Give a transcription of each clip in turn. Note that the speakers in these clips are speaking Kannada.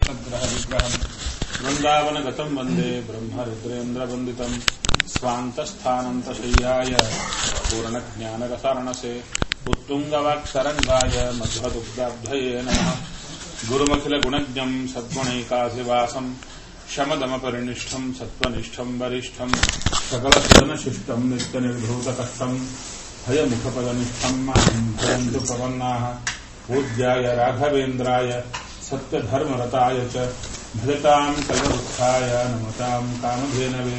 सग्रहविग्रहम् वृन्दावनगतम् वन्दे ब्रह्मरुद्रेन्द्रवन्दितम् स्वान्तस्थानन्तशय्याय पूर्णज्ञानरसारणसे उत्तुङ्गवाक्तरङ्गाय मध्वदुग्धाब्धये नमः गुरुमखिलगुणज्ञम् सद्गुणैकाधिवासम् शमदमपरिनिष्ठम् सत्त्वनिष्ठम् वरिष्ठम् सकलसदनशिष्टम् नित्यनिर्भूतकष्टम् भयमुखपदनिष्ठम् माम् भयन्तु पवन्नाः पूज्याय राघवेन्द्राय सत्यधर्मरताय च भजताम् कल्पवृक्षाय नमताम् कामधेनवे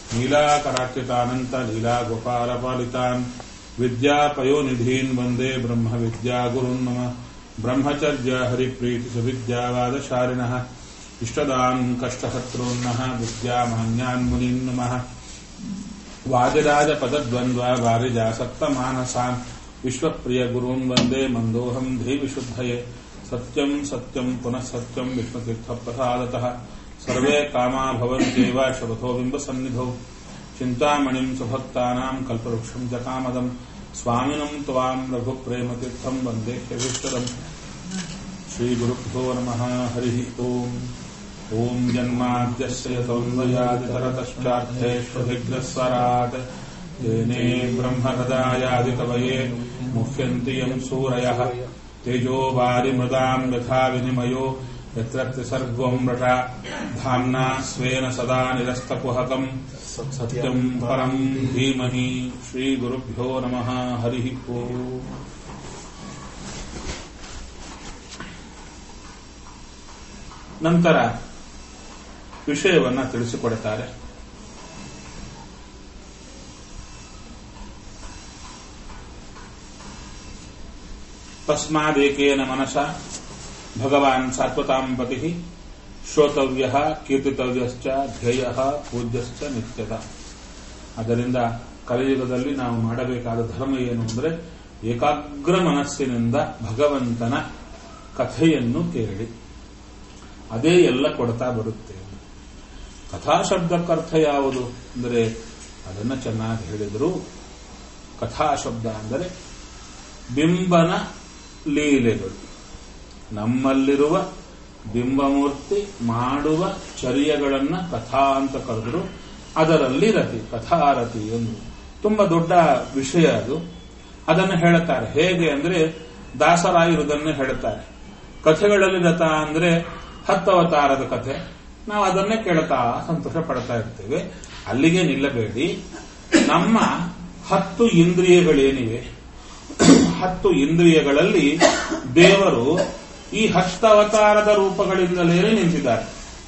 नीलाकरार्चितानन्तलीलागोपालपालितान् विद्यापयोनिधीन् वन्दे ब्रह्मविद्यागुरुन् नमः ब्रह्मचर्य हरिप्रीतिसुविद्यावादशालिनः इष्टदान् कष्टशत्रून्नः विद्यामान्यान् मुनीन् नमः वादिराजपदद्वन्द्वा वारिजासक्तमानसान् विश्वप्रियगुरून् वन्दे मन्दोऽहम् धीविशुद्धये सत्यम् सत्यम् पुनः सत्यम् विष्णुतीर्थप्रसादतः सर्वे कामा भवन्त्येव शपथो बिम्बसन्निधौ चिन्तामणिम् सुभक्तानाम् कल्पवृक्षम् च कामदम् स्वामिनम् त्वाम् रघुप्रेमतीर्थम् वन्दे ह्यभीष्टदम् श्रीगुरुभ्यो नमः हरिः ओम् ॐ जन्माद्यस्य यतोऽन्वयादितरतश्चार्थेष्वभिग्रस्वरात् तेने ब्रह्महृदायादिकवये मुह्यन्ति यम् सूरयः तेजो वारिमृदाम् यथा विनिमयो यत्र त्रिसर्गम् रटा धाम्ना स्वेन सदा निरस्तकुहकम् सत्यम् परम् धीमहि श्रीगुरुभ्यो नमः हरिः ओम् ನಂತರ ವಿಷಯವನ್ನ ತಿಳಿಸಿಕೊಡುತ್ತಾರೆ ತಸ್ಮಾದೇಕೇನ ಮನಸ ಭಗವಾನ್ ಸಾತ್ವತಾಂ ಪತಿ ಶ್ರೋತವ್ಯ ಕೀರ್ತಿತವ್ಯಶ್ಚ ಧ್ಯೇಯ ಪೂಜ್ಯಶ್ಚ ನಿತ್ಯದ ಅದರಿಂದ ಕಲಿಯುಗದಲ್ಲಿ ನಾವು ಮಾಡಬೇಕಾದ ಧರ್ಮ ಏನು ಅಂದರೆ ಏಕಾಗ್ರ ಮನಸ್ಸಿನಿಂದ ಭಗವಂತನ ಕಥೆಯನ್ನು ಕೇಳಿ ಅದೇ ಎಲ್ಲ ಕೊಡ್ತಾ ಬರುತ್ತೆ ಕಥಾ ಶಬ್ದಕ್ಕರ್ಥ ಯಾವುದು ಅಂದರೆ ಅದನ್ನು ಚೆನ್ನಾಗಿ ಹೇಳಿದರು ಕಥಾ ಶಬ್ದ ಅಂದರೆ ಬಿಂಬನ ಲೀಲೆಗಳು ನಮ್ಮಲ್ಲಿರುವ ಬಿಂಬಮೂರ್ತಿ ಮಾಡುವ ಚರ್ಯಗಳನ್ನ ಕಥಾ ಅಂತ ಕರೆದ್ರು ಅದರಲ್ಲಿ ರತಿ ಕಥಾರತಿ ಎಂದು ತುಂಬಾ ದೊಡ್ಡ ವಿಷಯ ಅದು ಅದನ್ನು ಹೇಳುತ್ತಾರೆ ಹೇಗೆ ಅಂದ್ರೆ ದಾಸರಾಯರುದನ್ನು ಹೇಳುತ್ತಾರೆ ಕಥೆಗಳಲ್ಲಿ ರಥ ಅಂದ್ರೆ ಹತ್ತವತಾರದ ಕಥೆ ನಾವು ಅದನ್ನೇ ಕೇಳ್ತಾ ಸಂತೋಷ ಪಡ್ತಾ ಇರ್ತೇವೆ ಅಲ್ಲಿಗೆ ನಿಲ್ಲಬೇಡಿ ನಮ್ಮ ಹತ್ತು ಇಂದ್ರಿಯಗಳೇನಿವೆ ಹತ್ತು ಇಂದ್ರಿಯಗಳಲ್ಲಿ ದೇವರು ಈ ಹತ್ತವತಾರದ ರೂಪಗಳಿಂದಲೇ ನಿಂತಿದ್ದಾರೆ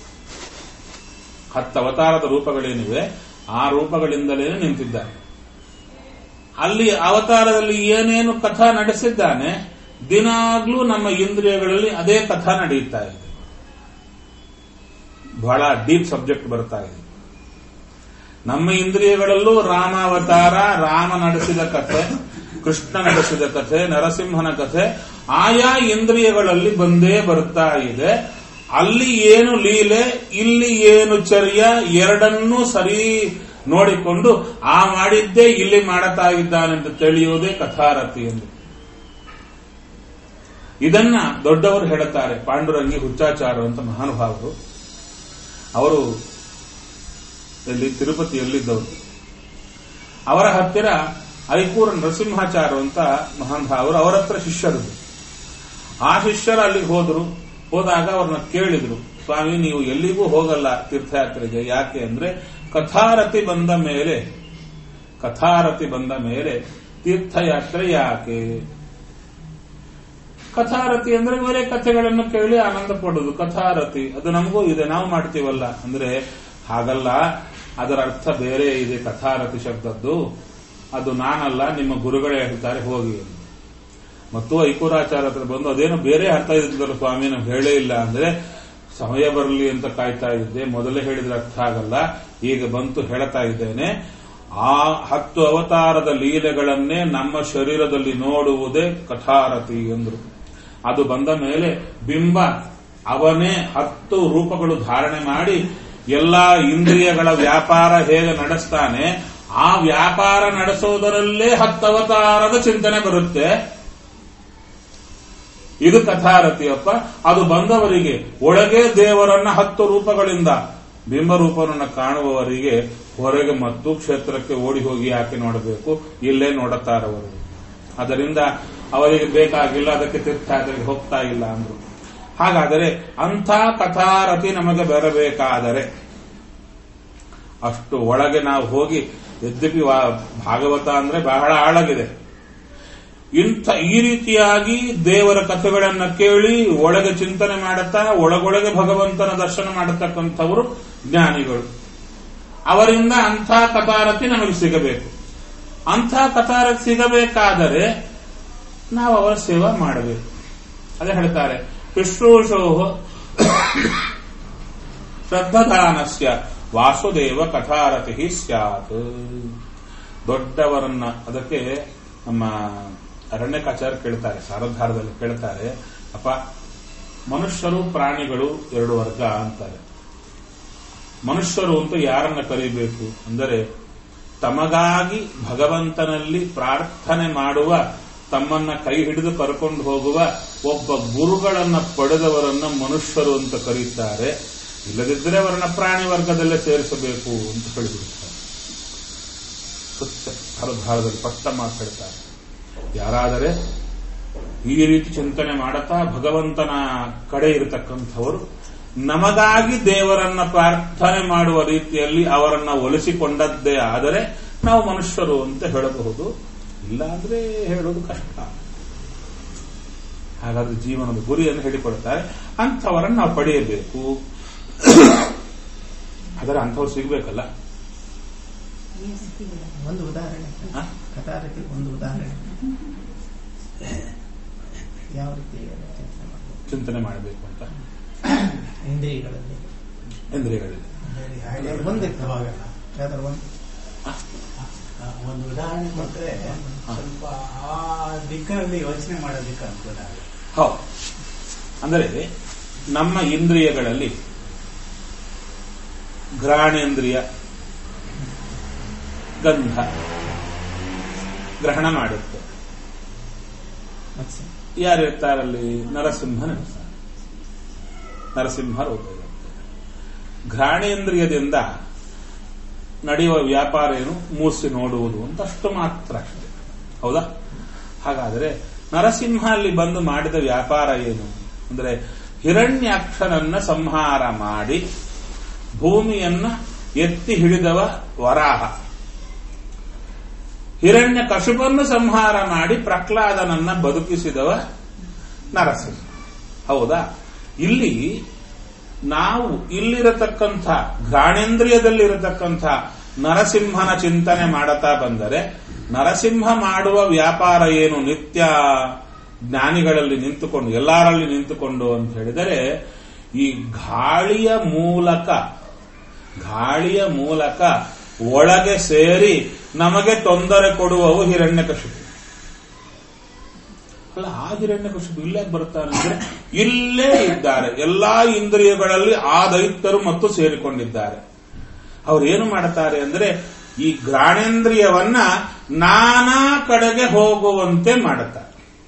ಹತ್ತವತಾರದ ರೂಪಗಳೇನಿವೆ ಆ ರೂಪಗಳಿಂದಲೇ ನಿಂತಿದ್ದಾರೆ ಅಲ್ಲಿ ಅವತಾರದಲ್ಲಿ ಏನೇನು ಕಥಾ ನಡೆಸಿದ್ದಾನೆ ದಿನಾಗ್ಲೂ ನಮ್ಮ ಇಂದ್ರಿಯಗಳಲ್ಲಿ ಅದೇ ಕಥಾ ನಡೆಯುತ್ತಾ ಇದೆ ಬಹಳ ಡೀಪ್ ಸಬ್ಜೆಕ್ಟ್ ಬರ್ತಾ ಇದೆ ನಮ್ಮ ಇಂದ್ರಿಯಗಳಲ್ಲೂ ರಾಮಾವತಾರ ರಾಮ ನಡೆಸಿದ ಕಥೆ ಕೃಷ್ಣ ನಡೆಸಿದ ಕಥೆ ನರಸಿಂಹನ ಕಥೆ ಆಯಾ ಇಂದ್ರಿಯಗಳಲ್ಲಿ ಬಂದೇ ಬರ್ತಾ ಇದೆ ಅಲ್ಲಿ ಏನು ಲೀಲೆ ಇಲ್ಲಿ ಏನು ಚರ್ಯ ಎರಡನ್ನೂ ಸರಿ ನೋಡಿಕೊಂಡು ಆ ಮಾಡಿದ್ದೇ ಇಲ್ಲಿ ಮಾಡುತ್ತಾ ಇದ್ದಾನೆಂದು ತಿಳಿಯುವುದೇ ಕಥಾರತಿ ಎಂದು ಇದನ್ನ ದೊಡ್ಡವರು ಹೇಳುತ್ತಾರೆ ಪಾಂಡುರಂಗಿ ಹುಚ್ಚಾಚಾರ ಅಂತ ಮಹಾನುಭಾವರು ಅವರು ಇಲ್ಲಿ ತಿರುಪತಿಯಲ್ಲಿದ್ದವರು ಅವರ ಹತ್ತಿರ ಐಕೂರ ನರಸಿಂಹಾಚಾರ ಅಂತ ಮಹಾನ್ ಭಾವರು ಅವರ ಹತ್ರ ಶಿಷ್ಯರದು ಆ ಶಿಷ್ಯರು ಅಲ್ಲಿಗೆ ಹೋದ್ರು ಹೋದಾಗ ಅವ್ರನ್ನ ಕೇಳಿದ್ರು ಸ್ವಾಮಿ ನೀವು ಎಲ್ಲಿಗೂ ಹೋಗಲ್ಲ ತೀರ್ಥಯಾತ್ರೆಗೆ ಯಾಕೆ ಅಂದ್ರೆ ಕಥಾರತಿ ಬಂದ ಮೇಲೆ ಕಥಾರತಿ ಬಂದ ಮೇಲೆ ತೀರ್ಥಯಾತ್ರೆ ಯಾಕೆ ಕಥಾರತಿ ಅಂದ್ರೆ ಬೇರೆ ಕಥೆಗಳನ್ನು ಕೇಳಿ ಆನಂದ ಪಡೋದು ಕಥಾರತಿ ಅದು ನಮಗೂ ಇದೆ ನಾವು ಮಾಡ್ತೀವಲ್ಲ ಅಂದ್ರೆ ಹಾಗಲ್ಲ ಅದರ ಅರ್ಥ ಬೇರೆ ಇದೆ ಕಥಾರತಿ ಶಬ್ದದ್ದು ಅದು ನಾನಲ್ಲ ನಿಮ್ಮ ಗುರುಗಳೇ ಹೇಳ್ತಾರೆ ಹೋಗಿ ಮತ್ತು ಐಕೂರಾಚಾರ ಹತ್ರ ಬಂದು ಅದೇನು ಬೇರೆ ಅರ್ಥ ಇದ್ದಿದ್ದಲ್ಲ ಸ್ವಾಮಿ ನಾವು ಹೇಳೇ ಇಲ್ಲ ಅಂದ್ರೆ ಸಮಯ ಬರಲಿ ಅಂತ ಕಾಯ್ತಾ ಇದ್ದೆ ಮೊದಲೇ ಹೇಳಿದ್ರೆ ಅರ್ಥ ಆಗಲ್ಲ ಈಗ ಬಂತು ಹೇಳ್ತಾ ಇದ್ದೇನೆ ಆ ಹತ್ತು ಅವತಾರದ ಲೀಲೆಗಳನ್ನೇ ನಮ್ಮ ಶರೀರದಲ್ಲಿ ನೋಡುವುದೇ ಕಥಾರತಿ ಎಂದ್ರು ಅದು ಬಂದ ಮೇಲೆ ಬಿಂಬ ಅವನೇ ಹತ್ತು ರೂಪಗಳು ಧಾರಣೆ ಮಾಡಿ ಎಲ್ಲಾ ಇಂದ್ರಿಯಗಳ ವ್ಯಾಪಾರ ಹೇಗೆ ನಡೆಸ್ತಾನೆ ಆ ವ್ಯಾಪಾರ ನಡೆಸೋದರಲ್ಲೇ ಹತ್ತವತಾರದ ಚಿಂತನೆ ಬರುತ್ತೆ ಇದು ಕಥಾರತಿಯಪ್ಪ ಅದು ಬಂದವರಿಗೆ ಒಳಗೆ ದೇವರನ್ನ ಹತ್ತು ರೂಪಗಳಿಂದ ಬಿಂಬರೂಪವನ್ನು ಕಾಣುವವರಿಗೆ ಹೊರಗೆ ಮತ್ತು ಕ್ಷೇತ್ರಕ್ಕೆ ಓಡಿ ಹೋಗಿ ಯಾಕೆ ನೋಡಬೇಕು ಇಲ್ಲೇ ನೋಡುತ್ತಾರವರು ಅದರಿಂದ ಅವರಿಗೆ ಬೇಕಾಗಿಲ್ಲ ಅದಕ್ಕೆ ತೀರ್ಥಯಾತ್ರೆಗೆ ಹೋಗ್ತಾ ಇಲ್ಲ ಅಂದ್ರು ಹಾಗಾದರೆ ಅಂಥ ಕಥಾರತಿ ನಮಗೆ ಬರಬೇಕಾದರೆ ಅಷ್ಟು ಒಳಗೆ ನಾವು ಹೋಗಿ ಯದ್ಯಪಿ ವಾ- ಭಾಗವತ ಅಂದ್ರೆ ಬಹಳ ಆಳಗಿದೆ ಇಂಥ ಈ ರೀತಿಯಾಗಿ ದೇವರ ಕಥೆಗಳನ್ನ ಕೇಳಿ ಒಳಗೆ ಚಿಂತನೆ ಮಾಡುತ್ತಾ ಒಳಗೊಳಗೆ ಭಗವಂತನ ದರ್ಶನ ಮಾಡತಕ್ಕಂಥವರು ಜ್ಞಾನಿಗಳು ಅವರಿಂದ ಅಂಥ ಕಥಾರತಿ ನಮಗೆ ಸಿಗಬೇಕು ಅಂಥ ಕಥಾರತಿ ಸಿಗಬೇಕಾದರೆ ನಾವು ಅವರ ಸೇವಾ ಮಾಡಬೇಕು ಅದೇ ಹೇಳ್ತಾರೆ ಶುಶ್ರೂಷೋ ಶ್ರದ್ಧಾನಸ್ಯ ವಾಸುದೇವ ಕಥಾರತಿ ಸ್ಯಾತ್ ದೊಡ್ಡವರನ್ನ ಅದಕ್ಕೆ ನಮ್ಮ ಅರಣ್ಯಕಾಚಾರ್ಯ ಕೇಳ್ತಾರೆ ಸಾರಧಾರದಲ್ಲಿ ಕೇಳ್ತಾರೆ ಅಪ್ಪ ಮನುಷ್ಯರು ಪ್ರಾಣಿಗಳು ಎರಡು ವರ್ಗ ಅಂತಾರೆ ಮನುಷ್ಯರು ಅಂತ ಯಾರನ್ನ ಕರೀಬೇಕು ಅಂದರೆ ತಮಗಾಗಿ ಭಗವಂತನಲ್ಲಿ ಪ್ರಾರ್ಥನೆ ಮಾಡುವ ತಮ್ಮನ್ನ ಕೈ ಹಿಡಿದು ಕರ್ಕೊಂಡು ಹೋಗುವ ಒಬ್ಬ ಗುರುಗಳನ್ನ ಪಡೆದವರನ್ನ ಮನುಷ್ಯರು ಅಂತ ಕರೀತಾರೆ ಇಲ್ಲದಿದ್ದರೆ ಅವರನ್ನ ಪ್ರಾಣಿ ವರ್ಗದಲ್ಲೇ ಸೇರಿಸಬೇಕು ಅಂತ ಹೇಳಿಬಿಡ್ತಾರೆ ಸತ್ಯ ಹರಭಾರದಲ್ಲಿ ಸ್ಪಷ್ಟ ಮಾತಾಡ್ತಾರೆ ಯಾರಾದರೆ ಈ ರೀತಿ ಚಿಂತನೆ ಮಾಡುತ್ತಾ ಭಗವಂತನ ಕಡೆ ಇರತಕ್ಕಂಥವರು ನಮಗಾಗಿ ದೇವರನ್ನ ಪ್ರಾರ್ಥನೆ ಮಾಡುವ ರೀತಿಯಲ್ಲಿ ಅವರನ್ನ ಒಲಿಸಿಕೊಂಡದ್ದೇ ಆದರೆ ನಾವು ಮನುಷ್ಯರು ಅಂತ ಹೇಳಬಹುದು ಇಲ್ಲ ಅಂದ್ರೆ ಹೇಳೋದು ಕಷ್ಟ ಹಾಗಾದ್ರೆ ಜೀವನದ ಗುರಿಯನ್ನು ಹೇಳಿಕೊಡ್ತಾರೆ ಅಂಥವರನ್ನು ನಾವು ಪಡೆಯಬೇಕು ಆದರೆ ಅಂಥವ್ರು ಸಿಗ್ಬೇಕಲ್ಲ ಒಂದು ಉದಾಹರಣೆ ಹ? ಕಥಾರತಿ ಒಂದು ಉದಾಹರಣೆ ಯಾವ ರೀತಿ ಚಿಂತನೆ ಮಾಡ್ಬೋದು? ಚಿಂತನೆ ಮಾಡಬೇಕು ಅಂತ ಇಂದ್ರಿಯಗಳಲ್ಲಿ ಇಂದ್ರಿಯಗಳಲ್ಲಿ ಒಂದಿತ್ತು ಯಾವ್ದಾರು ಒಂದು ಒಂದು ಉದಾಹರಣೆ ಕೊಟ್ಟರೆ ಸ್ವಲ್ಪ ಆ ದಿಕ್ಕಲ್ಲಿ ಯೋಚನೆ ಮಾಡೋದಕ್ಕೆ ಅನುಕೂಲ ಆಗುತ್ತೆ ಹೌದು ಅಂದರೆ ನಮ್ಮ ಇಂದ್ರಿಯಗಳಲ್ಲಿ ಘ್ರಾಣೇಂದ್ರಿಯ ಗಂಧ ಗ್ರಹಣ ಮಾಡುತ್ತೆ ಮತ್ಸ್ಯ ಯಾರಿರ್ತಾರಲ್ಲಿ ನರಸಿಂಹನಿರ್ತಾನೆ ನರಸಿಂಹ ರೂಪ ಇರುತ್ತೆ ಘ್ರಾಣೇಂದ್ರಿಯದಿಂದ ನಡೆಯುವ ವ್ಯಾಪಾರ ಏನು ಮೂಸಿ ನೋಡುವುದು ಅಂತ ಅಷ್ಟು ಮಾತ್ರ ಅಷ್ಟೇ ಹೌದಾ ಹಾಗಾದರೆ ನರಸಿಂಹ ಅಲ್ಲಿ ಬಂದು ಮಾಡಿದ ವ್ಯಾಪಾರ ಏನು ಅಂದ್ರೆ ಹಿರಣ್ಯಾಕ್ಷನನ್ನ ಸಂಹಾರ ಮಾಡಿ ಭೂಮಿಯನ್ನ ಎತ್ತಿ ಹಿಡಿದವ ವರಾಹ ಹಿರಣ್ಯ ಕಶುಪನ್ನು ಸಂಹಾರ ಮಾಡಿ ಪ್ರಹ್ಲಾದನನ್ನ ಬದುಕಿಸಿದವ ನರಸಿಂಹ ಹೌದಾ ಇಲ್ಲಿ ನಾವು ಇಲ್ಲಿರತಕ್ಕಂಥ ಘ್ರಾಣೇಂದ್ರಿಯದಲ್ಲಿರತಕ್ಕಂಥ ನರಸಿಂಹನ ಚಿಂತನೆ ಮಾಡುತ್ತಾ ಬಂದರೆ ನರಸಿಂಹ ಮಾಡುವ ವ್ಯಾಪಾರ ಏನು ನಿತ್ಯ ಜ್ಞಾನಿಗಳಲ್ಲಿ ನಿಂತುಕೊಂಡು ಎಲ್ಲರಲ್ಲಿ ನಿಂತುಕೊಂಡು ಅಂತ ಹೇಳಿದರೆ ಈ ಗಾಳಿಯ ಮೂಲಕ ಗಾಳಿಯ ಮೂಲಕ ಒಳಗೆ ಸೇರಿ ನಮಗೆ ತೊಂದರೆ ಕೊಡುವವು ಹಿರಣ್ಯಕಶಿಪು ಅಲ್ಲ ಆ ಹಿರಣ್ಯಕಶಿಪು ಇಲ್ಲೇ ಬರ್ತಾನೆ ಅಂದ್ರೆ ಇಲ್ಲೇ ಇದ್ದಾರೆ ಎಲ್ಲಾ ಇಂದ್ರಿಯಗಳಲ್ಲಿ ಆ ದೈತ್ಯರು ಮತ್ತು ಸೇರಿಕೊಂಡಿದ್ದಾರೆ ಅವ್ರು ಏನು ಮಾಡ್ತಾರೆ ಅಂದ್ರೆ ಈ ಘ್ರಾಣೇಂದ್ರಿಯವನ್ನ ನಾನಾ ಕಡೆಗೆ ಹೋಗುವಂತೆ ಮಾಡುತ್ತಾರೆ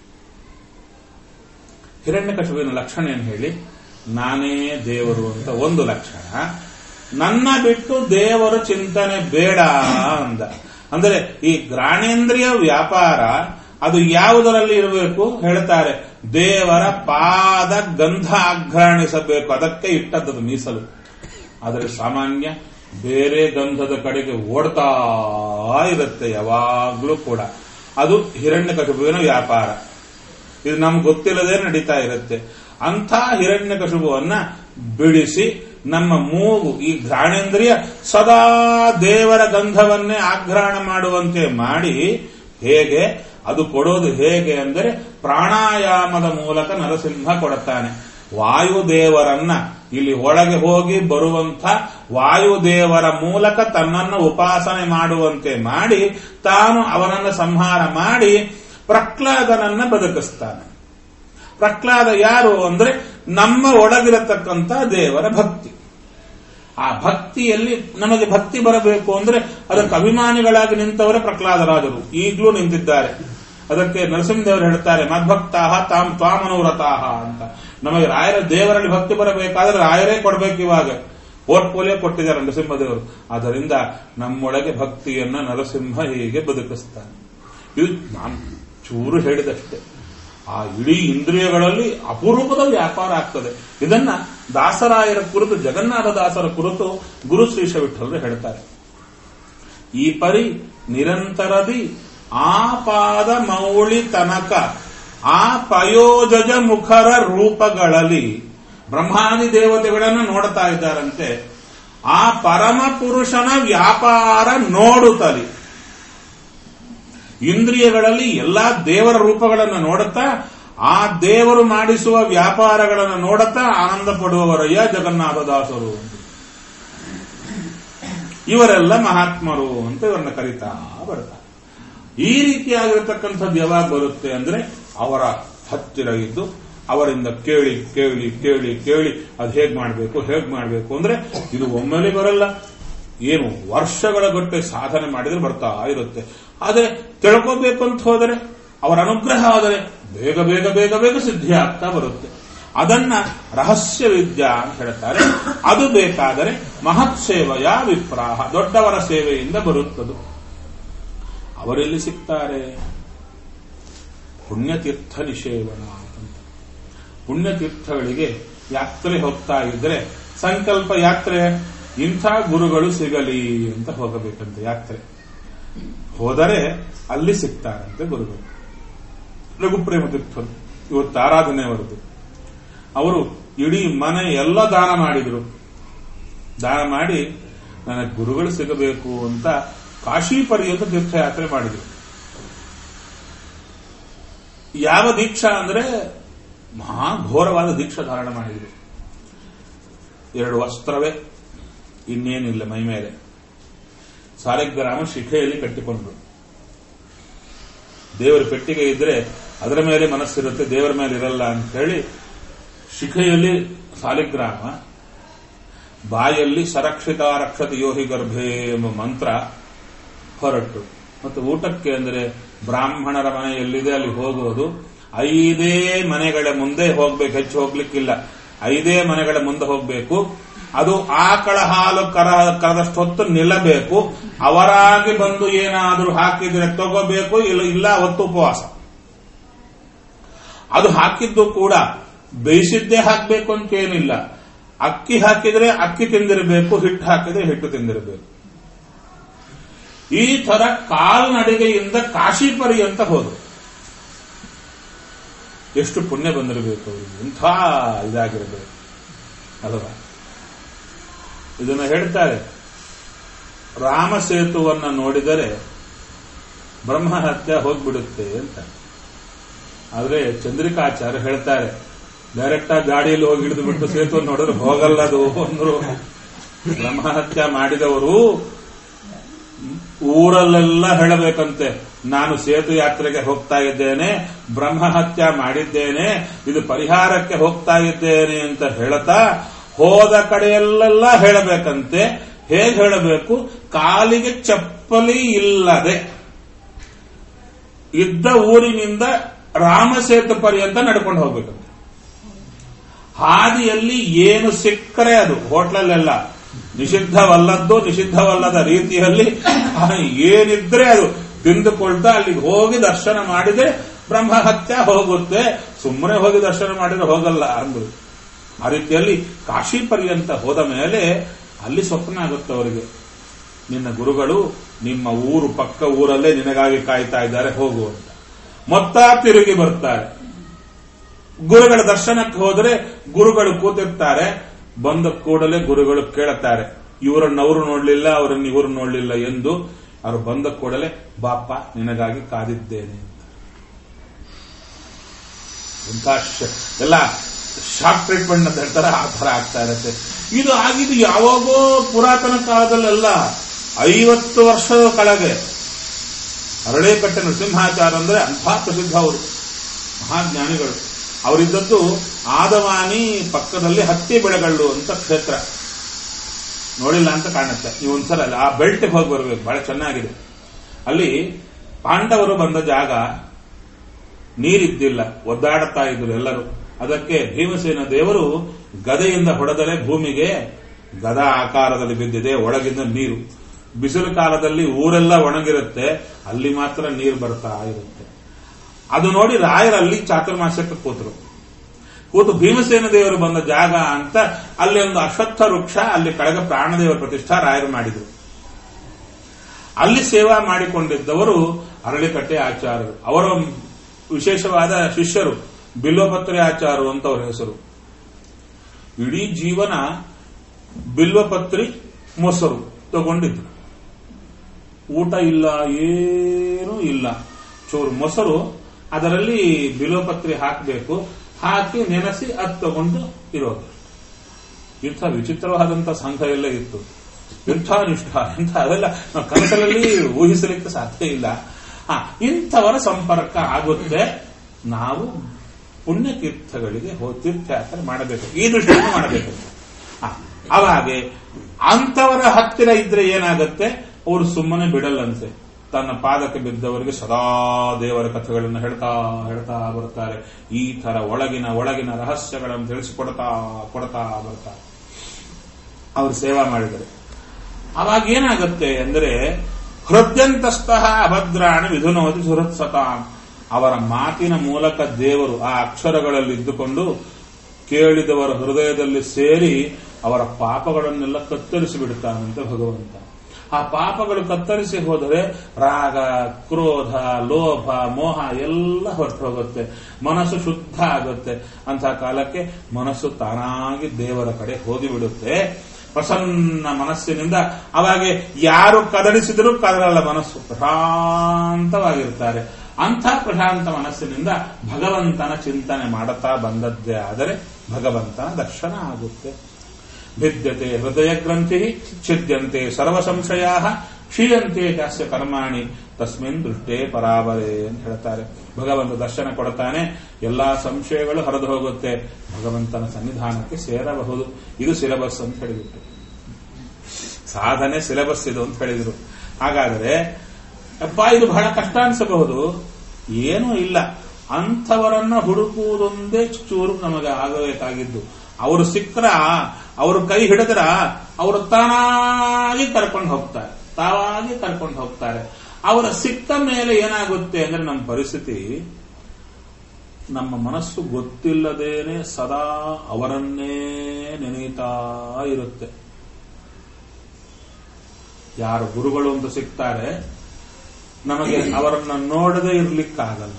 ಹಿರಣ್ಯಕಶಿಪಿನ ಲಕ್ಷಣ ಏನು ಹೇಳಿ ನಾನೇ ದೇವರು ಅಂತ ಒಂದು ಲಕ್ಷಣ ನನ್ನ ಬಿಟ್ಟು ದೇವರು ಚಿಂತನೆ ಬೇಡ ಅಂದ ಅಂದರೆ ಈ ಘ್ರಾಣೇಂದ್ರಿಯ ವ್ಯಾಪಾರ ಅದು ಯಾವುದರಲ್ಲಿ ಇರಬೇಕು ಹೇಳ್ತಾರೆ ದೇವರ ಪಾದ ಗಂಧ ಆಘ್ರಾಣಿಸಬೇಕು ಅದಕ್ಕೆ ಇಟ್ಟದ್ದು ಮೀಸಲು ಆದರೆ ಸಾಮಾನ್ಯ ಬೇರೆ ಗಂಧದ ಕಡೆಗೆ ಓಡ್ತಾ ಇರುತ್ತೆ ಯಾವಾಗ್ಲೂ ಕೂಡ ಅದು ಹಿರಣ್ಯಕಶಿಪುವಿನ ವ್ಯಾಪಾರ ಇದು ನಮ್ಗೆ ಗೊತ್ತಿಲ್ಲದೆ ನಡೀತಾ ಇರುತ್ತೆ ಅಂಥ ಹಿರಣ್ಯಕಶುಭವನ್ನ ಬಿಡಿಸಿ ನಮ್ಮ ಮೂಗು ಈ ಘ್ರಾಣೇಂದ್ರಿಯ ಸದಾ ದೇವರ ಗಂಧವನ್ನೇ ಆಘ್ರಾಣ ಮಾಡುವಂತೆ ಮಾಡಿ ಹೇಗೆ ಅದು ಕೊಡೋದು ಹೇಗೆ ಅಂದರೆ ಪ್ರಾಣಾಯಾಮದ ಮೂಲಕ ನರಸಿಂಹ ಕೊಡುತ್ತಾನೆ ವಾಯುದೇವರನ್ನ ಇಲ್ಲಿ ಒಳಗೆ ಹೋಗಿ ಬರುವಂಥ ವಾಯುದೇವರ ಮೂಲಕ ತನ್ನನ್ನು ಉಪಾಸನೆ ಮಾಡುವಂತೆ ಮಾಡಿ ತಾನು ಅವನನ್ನು ಸಂಹಾರ ಮಾಡಿ ಪ್ರಹ್ಲಾದನನ್ನ ಬದುಕಿಸ್ತಾನೆ ಪ್ರಹ್ಲಾದ ಯಾರು ಅಂದ್ರೆ ನಮ್ಮ ಒಳಗಿರತಕ್ಕಂಥ ದೇವರ ಭಕ್ತಿ ಆ ಭಕ್ತಿಯಲ್ಲಿ ನಮಗೆ ಭಕ್ತಿ ಬರಬೇಕು ಅಂದ್ರೆ ಅದಕ್ಕೆ ಅಭಿಮಾನಿಗಳಾಗಿ ನಿಂತವರೇ ಪ್ರಹ್ಲಾದರಾಜರು ಈಗಲೂ ನಿಂತಿದ್ದಾರೆ ಅದಕ್ಕೆ ನರಸಿಂಹದೇವರು ಹೇಳ್ತಾರೆ ಮದ್ಭಕ್ತಾಹ ತಾಮ್ ತ್ವಾಮನುವ್ರತಾಹ ಅಂತ ನಮಗೆ ರಾಯರ ದೇವರಲ್ಲಿ ಭಕ್ತಿ ಬರಬೇಕಾದ್ರೆ ರಾಯರೇ ಕೊಡ್ಬೇಕು ಇವಾಗ ಪೋರ್ಟ್ಫೋಲಿಯೋ ಕೊಟ್ಟಿದ್ದಾರೆ ನರಸಿಂಹದೇವರು ಆದ್ದರಿಂದ ನಮ್ಮೊಳಗೆ ಭಕ್ತಿಯನ್ನ ನರಸಿಂಹ ಹೀಗೆ ಬದುಕಿಸ್ತಾನೆ ಇದು ನಾನು ಚೂರು ಹೇಳಿದಷ್ಟೇ ಆ ಇಡೀ ಇಂದ್ರಿಯಗಳಲ್ಲಿ ಅಪರೂಪದ ವ್ಯಾಪಾರ ಆಗ್ತದೆ ಇದನ್ನ ದಾಸರಾಯರ ಕುರಿತು ಜಗನ್ನಾಥ ದಾಸರ ಕುರಿತು ಗುರು ಶ್ರೀಶ ವಿಠಲರು ಹೇಳ್ತಾರೆ ಈ ಪರಿ ನಿರಂತರದಿ ಆ ಪಾದ ಮೌಳಿ ತನಕ ಆ ಪಯೋಜಜ ಮುಖರ ರೂಪಗಳಲ್ಲಿ ಬ್ರಹ್ಮಾದಿ ದೇವತೆಗಳನ್ನು ನೋಡ್ತಾ ಇದ್ದಾರಂತೆ ಆ ಪರಮ ಪುರುಷನ ವ್ಯಾಪಾರ ನೋಡುತ್ತಲಿ ಇಂದ್ರಿಯಗಳಲ್ಲಿ ಎಲ್ಲಾ ದೇವರ ರೂಪಗಳನ್ನು ನೋಡುತ್ತಾ ಆ ದೇವರು ಮಾಡಿಸುವ ವ್ಯಾಪಾರಗಳನ್ನು ನೋಡುತ್ತಾ ಆನಂದ ಪಡುವವರಯ್ಯ ಜಗನ್ನಾಥದಾಸರು ಇವರೆಲ್ಲ ಮಹಾತ್ಮರು ಅಂತ ಇವರನ್ನ ಕರೀತಾ ಬರ್ತಾರೆ ಈ ರೀತಿಯಾಗಿರತಕ್ಕಂಥದ್ದು ಯಾವಾಗ ಬರುತ್ತೆ ಅಂದ್ರೆ ಅವರ ಹತ್ತಿರ ಇದ್ದು ಅವರಿಂದ ಕೇಳಿ ಕೇಳಿ ಕೇಳಿ ಕೇಳಿ ಅದು ಹೇಗ್ ಮಾಡಬೇಕು ಹೇಗ್ ಮಾಡಬೇಕು ಅಂದ್ರೆ ಇದು ಒಮ್ಮೆಲೆ ಬರಲ್ಲ ಏನು ವರ್ಷಗಳ ಗಟ್ಟೆ ಸಾಧನೆ ಮಾಡಿದ್ರೆ ಬರ್ತಾ ಇರುತ್ತೆ ಆದರೆ ತಿಳ್ಕೋಬೇಕು ಅಂತ ಹೋದರೆ ಅವರ ಅನುಗ್ರಹ ಆದರೆ ಬೇಗ ಬೇಗ ಬೇಗ ಬೇಗ ಸಿದ್ಧಿ ಆಗ್ತಾ ಬರುತ್ತೆ ಅದನ್ನ ರಹಸ್ಯ ವಿದ್ಯಾ ಅಂತ ಹೇಳ್ತಾರೆ ಅದು ಬೇಕಾದರೆ ಮಹತ್ ಸೇವೆಯ ವಿಪ್ರಾಹ ದೊಡ್ಡವರ ಸೇವೆಯಿಂದ ಬರುತ್ತದು ಅವರೆಲ್ಲಿ ಸಿಗ್ತಾರೆ ಪುಣ್ಯತೀರ್ಥ ನಿಷೇವನ ಅಂತ ಪುಣ್ಯತೀರ್ಥಗಳಿಗೆ ಯಾತ್ರೆ ಹೋಗ್ತಾ ಇದ್ರೆ ಸಂಕಲ್ಪ ಯಾತ್ರೆ ಇಂಥ ಗುರುಗಳು ಸಿಗಲಿ ಅಂತ ಹೋಗಬೇಕಂತೆ ಯಾತ್ರೆ ಹೋದರೆ ಅಲ್ಲಿ ಸಿಗ್ತಾರಂತೆ ಗುರುಗಳು ರಘುಪ್ರೇಮ ತೀರ್ಥರು ಇವತ್ತು ಆರಾಧನೆ ಅವರದು ಅವರು ಇಡೀ ಮನೆ ಎಲ್ಲ ದಾನ ಮಾಡಿದ್ರು ದಾನ ಮಾಡಿ ನನಗೆ ಗುರುಗಳು ಸಿಗಬೇಕು ಅಂತ ಕಾಶಿ ಪರ್ಯಂತ ತೀರ್ಥಯಾತ್ರೆ ಮಾಡಿದ್ರು ಯಾವ ದೀಕ್ಷಾ ಅಂದ್ರೆ ಮಹಾ ಘೋರವಾದ ದೀಕ್ಷಾ ಧಾರಣ ಮಾಡಿದ್ರು ಎರಡು ವಸ್ತ್ರವೇ ಇನ್ನೇನಿಲ್ಲ ಮೈ ಮೇಲೆ ಸಾಲಿಗ್ರಾಮ ಶಿಖೆಯಲ್ಲಿ ಕಟ್ಟಿಕೊಂಡ್ರು ದೇವರ ಪೆಟ್ಟಿಗೆ ಇದ್ರೆ ಅದರ ಮೇಲೆ ಮನಸ್ಸಿರುತ್ತೆ ದೇವರ ಮೇಲೆ ಇರಲ್ಲ ಅಂತ ಹೇಳಿ ಶಿಖೆಯಲ್ಲಿ ಸಾಲಿಗ್ರಾಮ ಬಾಯಲ್ಲಿ ಸರಕ್ಷಿತ ರಕ್ಷತ ಯೋಹಿ ಗರ್ಭೆ ಎಂಬ ಮಂತ್ರ ಹೊರಟು ಮತ್ತು ಊಟಕ್ಕೆ ಅಂದರೆ ಬ್ರಾಹ್ಮಣರ ಮನೆ ಎಲ್ಲಿದೆ ಅಲ್ಲಿ ಹೋಗೋದು ಐದೇ ಮನೆಗಳ ಮುಂದೆ ಹೋಗ್ಬೇಕು ಹೆಚ್ಚು ಹೋಗ್ಲಿಕ್ಕಿಲ್ಲ ಐದೇ ಮನೆಗಳ ಮುಂದೆ ಹೋಗ್ಬೇಕು ಅದು ಆಕಳ ಹಾಲು ಕರ ಕರದಷ್ಟು ಹೊತ್ತು ನಿಲ್ಲಬೇಕು ಅವರಾಗಿ ಬಂದು ಏನಾದರೂ ಹಾಕಿದ್ರೆ ತಗೋಬೇಕು ಇಲ್ಲ ಇಲ್ಲ ಅವತ್ತು ಉಪವಾಸ ಅದು ಹಾಕಿದ್ದು ಕೂಡ ಬೇಯಿಸಿದ್ದೇ ಹಾಕಬೇಕು ಅಂತ ಏನಿಲ್ಲ ಅಕ್ಕಿ ಹಾಕಿದ್ರೆ ಅಕ್ಕಿ ತಿಂದಿರಬೇಕು ಹಿಟ್ಟು ಹಾಕಿದ್ರೆ ಹಿಟ್ಟು ತಿಂದಿರಬೇಕು ಈ ತರ ಕಾಲ್ನಡಿಗೆಯಿಂದ ಕಾಶಿ ಪರ್ಯಂತ ಹೋದ್ರು ಎಷ್ಟು ಪುಣ್ಯ ಬಂದಿರಬೇಕು ಅವರಿಗೆ ಇಂಥ ಇದಾಗಿರಬೇಕು ಅಲ್ವಾ ಇದನ್ನು ಹೇಳ್ತಾರೆ ರಾಮ ಸೇತುವನ್ನ ನೋಡಿದರೆ ಬ್ರಹ್ಮಹತ್ಯ ಹೋಗ್ಬಿಡುತ್ತೆ ಅಂತ ಆದ್ರೆ ಚಂದ್ರಿಕಾಚಾರ್ಯ ಹೇಳ್ತಾರೆ ಡೈರೆಕ್ಟ್ ಆಗಿ ಗಾಡಿಯಲ್ಲಿ ಹೋಗಿ ಹಿಡಿದು ಬಿಟ್ಟು ಸೇತುವೆ ನೋಡಿದ್ರೆ ಹೋಗಲ್ಲ ಅದು ಅಂದ್ರು ಬ್ರಹ್ಮಹತ್ಯ ಮಾಡಿದವರು ಊರಲ್ಲೆಲ್ಲ ಹೇಳಬೇಕಂತೆ ನಾನು ಸೇತು ಯಾತ್ರೆಗೆ ಹೋಗ್ತಾ ಇದ್ದೇನೆ ಬ್ರಹ್ಮಹತ್ಯ ಮಾಡಿದ್ದೇನೆ ಇದು ಪರಿಹಾರಕ್ಕೆ ಹೋಗ್ತಾ ಇದ್ದೇನೆ ಅಂತ ಹೇಳತಾ ಹೋದ ಕಡೆಯಲ್ಲೆಲ್ಲ ಹೇಳಬೇಕಂತೆ ಹೇಗೆ ಹೇಳಬೇಕು ಕಾಲಿಗೆ ಚಪ್ಪಲಿ ಇಲ್ಲದೆ ಇದ್ದ ಊರಿನಿಂದ ರಾಮಸೇತು ಪರ್ಯಂತ ನಡ್ಕೊಂಡು ಹೋಗ್ಬೇಕಂತೆ ಹಾದಿಯಲ್ಲಿ ಏನು ಸಿಕ್ಕರೆ ಅದು ಹೋಟ್ಲಲ್ಲೆಲ್ಲ ನಿಷಿದ್ಧವಲ್ಲದ್ದು ನಿಷಿದ್ಧವಲ್ಲದ ರೀತಿಯಲ್ಲಿ ಏನಿದ್ರೆ ಅದು ತಿಂದುಕೊಳ್ತಾ ಅಲ್ಲಿಗೆ ಹೋಗಿ ದರ್ಶನ ಮಾಡಿದ್ರೆ ಬ್ರಹ್ಮಹತ್ಯ ಹೋಗುತ್ತೆ ಸುಮ್ಮನೆ ಹೋಗಿ ದರ್ಶನ ಮಾಡಿದ್ರೆ ಹೋಗಲ್ಲ ಅಂದ್ರು ಆ ರೀತಿಯಲ್ಲಿ ಕಾಶಿ ಪರ್ಯಂತ ಹೋದ ಮೇಲೆ ಅಲ್ಲಿ ಸ್ವಪ್ನ ಆಗುತ್ತೆ ಅವರಿಗೆ ನಿನ್ನ ಗುರುಗಳು ನಿಮ್ಮ ಊರು ಪಕ್ಕ ಊರಲ್ಲೇ ನಿನಗಾಗಿ ಕಾಯ್ತಾ ಇದ್ದಾರೆ ಹೋಗು ಅಂತ ಮೊತ್ತ ತಿರುಗಿ ಬರ್ತಾರೆ ಗುರುಗಳ ದರ್ಶನಕ್ಕೆ ಹೋದರೆ ಗುರುಗಳು ಕೂತಿರ್ತಾರೆ ಬಂದ ಕೂಡಲೇ ಗುರುಗಳು ಕೇಳುತ್ತಾರೆ ಇವರನ್ನ ಅವರು ನೋಡ್ಲಿಲ್ಲ ಅವರನ್ನ ಇವರು ನೋಡ್ಲಿಲ್ಲ ಎಂದು ಅವರು ಬಂದ ಕೂಡಲೇ ಬಾಪ ನಿನಗಾಗಿ ಕಾದಿದ್ದೇನೆ ಇಂಥ ಎಲ್ಲ ಶಾಕ್ ಟ್ರೀಟ್ಮೆಂಟ್ ಅಂತ ಹೇಳ್ತಾರೆ ಆ ತರ ಆಗ್ತಾ ಇರುತ್ತೆ ಇದು ಆಗಿದ್ದು ಯಾವಾಗೋ ಪುರಾತನ ಕಾಲದಲ್ಲೆಲ್ಲ ಐವತ್ತು ವರ್ಷದ ಕೆಳಗೆ ಅರಳೇಕಟ್ಟೆ ನರಸಿಂಹಾಚಾರ ಅಂದ್ರೆ ಅಂಥ ಪ್ರಸಿದ್ಧ ಅವರು ಮಹಾಜ್ಞಾನಿಗಳು ಅವರಿದ್ದದ್ದು ಆದವಾನಿ ಪಕ್ಕದಲ್ಲಿ ಹತ್ತಿ ಬೆಳೆಗಳ್ಳು ಅಂತ ಕ್ಷೇತ್ರ ನೋಡಿಲ್ಲ ಅಂತ ಕಾಣುತ್ತೆ ನೀವು ಒಂದ್ಸಲ ಅಲ್ಲಿ ಆ ಬೆಲ್ಟ್ಗೆ ಹೋಗಿ ಬರ್ಬೇಕು ಬಹಳ ಚೆನ್ನಾಗಿದೆ ಅಲ್ಲಿ ಪಾಂಡವರು ಬಂದ ಜಾಗ ನೀರಿದ್ದಿಲ್ಲ ಒದ್ದಾಡುತ್ತಾ ಇದ್ರು ಎಲ್ಲರೂ ಅದಕ್ಕೆ ಭೀಮಸೇನ ದೇವರು ಗದೆಯಿಂದ ಹೊಡೆದರೆ ಭೂಮಿಗೆ ಗದ ಆಕಾರದಲ್ಲಿ ಬಿದ್ದಿದೆ ಒಳಗಿಂದ ನೀರು ಬಿಸಿಲು ಕಾಲದಲ್ಲಿ ಊರೆಲ್ಲ ಒಣಗಿರುತ್ತೆ ಅಲ್ಲಿ ಮಾತ್ರ ನೀರು ಬರ್ತಾ ಇರುತ್ತೆ ಅದು ನೋಡಿ ರಾಯರಲ್ಲಿ ಚಾತುರ್ಮಾಸ್ಯಕ್ಕೆ ಕೂತರು ಕೂತು ಭೀಮಸೇನ ದೇವರು ಬಂದ ಜಾಗ ಅಂತ ಅಲ್ಲಿ ಒಂದು ಅಶ್ವತ್ಥ ವೃಕ್ಷ ಅಲ್ಲಿ ಕೆಳಗೆ ಪ್ರಾಣದೇವರ ಪ್ರತಿಷ್ಠಾ ರಾಯರು ಮಾಡಿದರು ಅಲ್ಲಿ ಸೇವಾ ಮಾಡಿಕೊಂಡಿದ್ದವರು ಅರಳಿಕಟ್ಟೆ ಆಚಾರ್ಯರು ಅವರ ವಿಶೇಷವಾದ ಶಿಷ್ಯರು ಬಿಲ್ವಪತ್ರೆ ಆಚಾರ್ಯರು ಅಂತ ಅವರ ಹೆಸರು ಇಡೀ ಜೀವನ ಬಿಲ್ವಪತ್ರಿ ಮೊಸರು ತಗೊಂಡಿದ್ರು ಊಟ ಇಲ್ಲ ಏನೂ ಇಲ್ಲ ಚೂರು ಮೊಸರು ಅದರಲ್ಲಿ ಬಿಲ್ವಪತ್ರಿ ಹಾಕಬೇಕು ಹಾಕಿ ನೆನೆಸಿ ಅದು ತಗೊಂಡು ಇರೋದು ಇಂಥ ವಿಚಿತ್ರವಾದಂಥ ಸಂಘ ಎಲ್ಲ ಇತ್ತು ಇಂಥ ನಿಷ್ಠ ಇಂಥ ಅದೆಲ್ಲ ನಾವು ಕನಸಲ್ಲಿ ಊಹಿಸಲಿಕ್ಕೆ ಸಾಧ್ಯ ಇಲ್ಲ ಆ ಇಂಥವರ ಸಂಪರ್ಕ ಆಗುತ್ತೆ ನಾವು ಪುಣ್ಯತೀರ್ಥಗಳಿಗೆ ಹೋ ತೀರ್ಥಯಾತ್ರೆ ಮಾಡಬೇಕು ಈ ದೃಷ್ಟಿಯನ್ನು ಮಾಡಬೇಕು ಆ, ಅವಾಗೆ ಅಂಥವರ ಹತ್ತಿರ ಇದ್ರೆ ಏನಾಗುತ್ತೆ ಅವರು ಸುಮ್ಮನೆ ಬಿಡಲ್ಲಂತೆ ತನ್ನ ಪಾದಕ್ಕೆ ಬಿದ್ದವರಿಗೆ ಸದಾ ದೇವರ ಕಥೆಗಳನ್ನು ಹೇಳ್ತಾ ಹೇಳ್ತಾ ಬರ್ತಾರೆ ಈ ತರ ಒಳಗಿನ ಒಳಗಿನ ರಹಸ್ಯಗಳನ್ನು ತಿಳಿಸಿಕೊಡ್ತಾ ಕೊಡ್ತಾ ಬರ್ತಾರೆ ಅವರು ಸೇವಾ ಮಾಡಿದರೆ ಅವಾಗ ಏನಾಗುತ್ತೆ ಅಂದರೆ ಹೃದಯಂತಸ್ಥಃ ಅಭದ್ರಾಣಿ ವಿಧುನೋತಿ ಸುಹೃತ್ಸತಾಂ ಅವರ ಮಾತಿನ ಮೂಲಕ ದೇವರು ಆ ಅಕ್ಷರಗಳಲ್ಲಿ ಇದ್ದುಕೊಂಡು ಕೇಳಿದವರ ಹೃದಯದಲ್ಲಿ ಸೇರಿ ಅವರ ಪಾಪಗಳನ್ನೆಲ್ಲ ಕತ್ತರಿಸಿ ಬಿಡುತ್ತಾನಂತೆ ಭಗವಂತ ಆ ಪಾಪಗಳು ಕತ್ತರಿಸಿ ಹೋದರೆ ರಾಗ ಕ್ರೋಧ ಲೋಭ ಮೋಹ ಎಲ್ಲ ಹೊರಟು ಹೋಗುತ್ತೆ ಮನಸ್ಸು ಶುದ್ಧ ಆಗುತ್ತೆ ಅಂತ ಕಾಲಕ್ಕೆ ಮನಸ್ಸು ತಾನಾಗಿ ದೇವರ ಕಡೆ ಹೋಗಿಬಿಡುತ್ತೆ ಪ್ರಸನ್ನ ಮನಸ್ಸಿನಿಂದ ಅವಾಗೆ ಯಾರು ಕದಡಿಸಿದರೂ ಕದರಲ್ಲ ಮನಸ್ಸು ಪ್ರಶಾಂತವಾಗಿರ್ತಾರೆ ಅಂಥ ಪ್ರಶಾಂತ ಮನಸ್ಸಿನಿಂದ ಭಗವಂತನ ಚಿಂತನೆ ಮಾಡುತ್ತಾ ಬಂದದ್ದೇ ಆದರೆ ಭಗವಂತನ ದರ್ಶನ ಆಗುತ್ತೆ ಭಿದ್ಯತೆ ಹೃದಯ ಗ್ರಂಥಿ ಛಿದ್ಯಂತೆ ಸರ್ವ ಸಂಶಯ ಕ್ಷೀಯಂತೆ ಜಾಸ್ಯ ಕರ್ಮಾಣಿ ತಸ್ಮಿನ್ ದೃಷ್ಟೇ ಪರಾಬರೆ ಅಂತ ಹೇಳ್ತಾರೆ ಭಗವಂತ ದರ್ಶನ ಕೊಡ್ತಾನೆ ಎಲ್ಲಾ ಸಂಶಯಗಳು ಹರಿದು ಹೋಗುತ್ತೆ ಭಗವಂತನ ಸನ್ನಿಧಾನಕ್ಕೆ ಸೇರಬಹುದು ಇದು ಸಿಲೆಬಸ್ ಅಂತ ಹೇಳಿಬಿಟ್ಟು ಸಾಧನೆ ಸಿಲೆಬಸ್ ಇದು ಅಂತ ಹೇಳಿದ್ರು ಹಾಗಾದರೆ ಅಪ್ಪ ಇದು ಬಹಳ ಕಷ್ಟ ಅನ್ಸಬಹುದು ಏನೂ ಇಲ್ಲ ಅಂಥವರನ್ನ ಹುಡುಕುವುದೊಂದೇ ಚೂರು ನಮಗೆ ಆಗಬೇಕಾಗಿದ್ದು ಅವರು ಸಿಕ್ಕ್ರ ಅವರು ಕೈ ಹಿಡಿದ್ರ ಅವರು ತಾನಾಗಿ ಕರ್ಕೊಂಡು ಹೋಗ್ತಾರೆ ತಾವಾಗಿ ಕರ್ಕೊಂಡು ಹೋಗ್ತಾರೆ ಅವರ ಸಿಕ್ಕ ಮೇಲೆ ಏನಾಗುತ್ತೆ ಅಂದ್ರೆ ನಮ್ಮ ಪರಿಸ್ಥಿತಿ ನಮ್ಮ ಮನಸ್ಸು ಗೊತ್ತಿಲ್ಲದೇನೆ ಸದಾ ಅವರನ್ನೇ ನೆನೆಯುತ್ತಾ ಇರುತ್ತೆ ಯಾರು ಗುರುಗಳು ಅಂತ ಸಿಗ್ತಾರೆ ನಮಗೆ ಅವರನ್ನ ನೋಡದೇ ಇರ್ಲಿಕ್ಕಾಗಲ್ಲ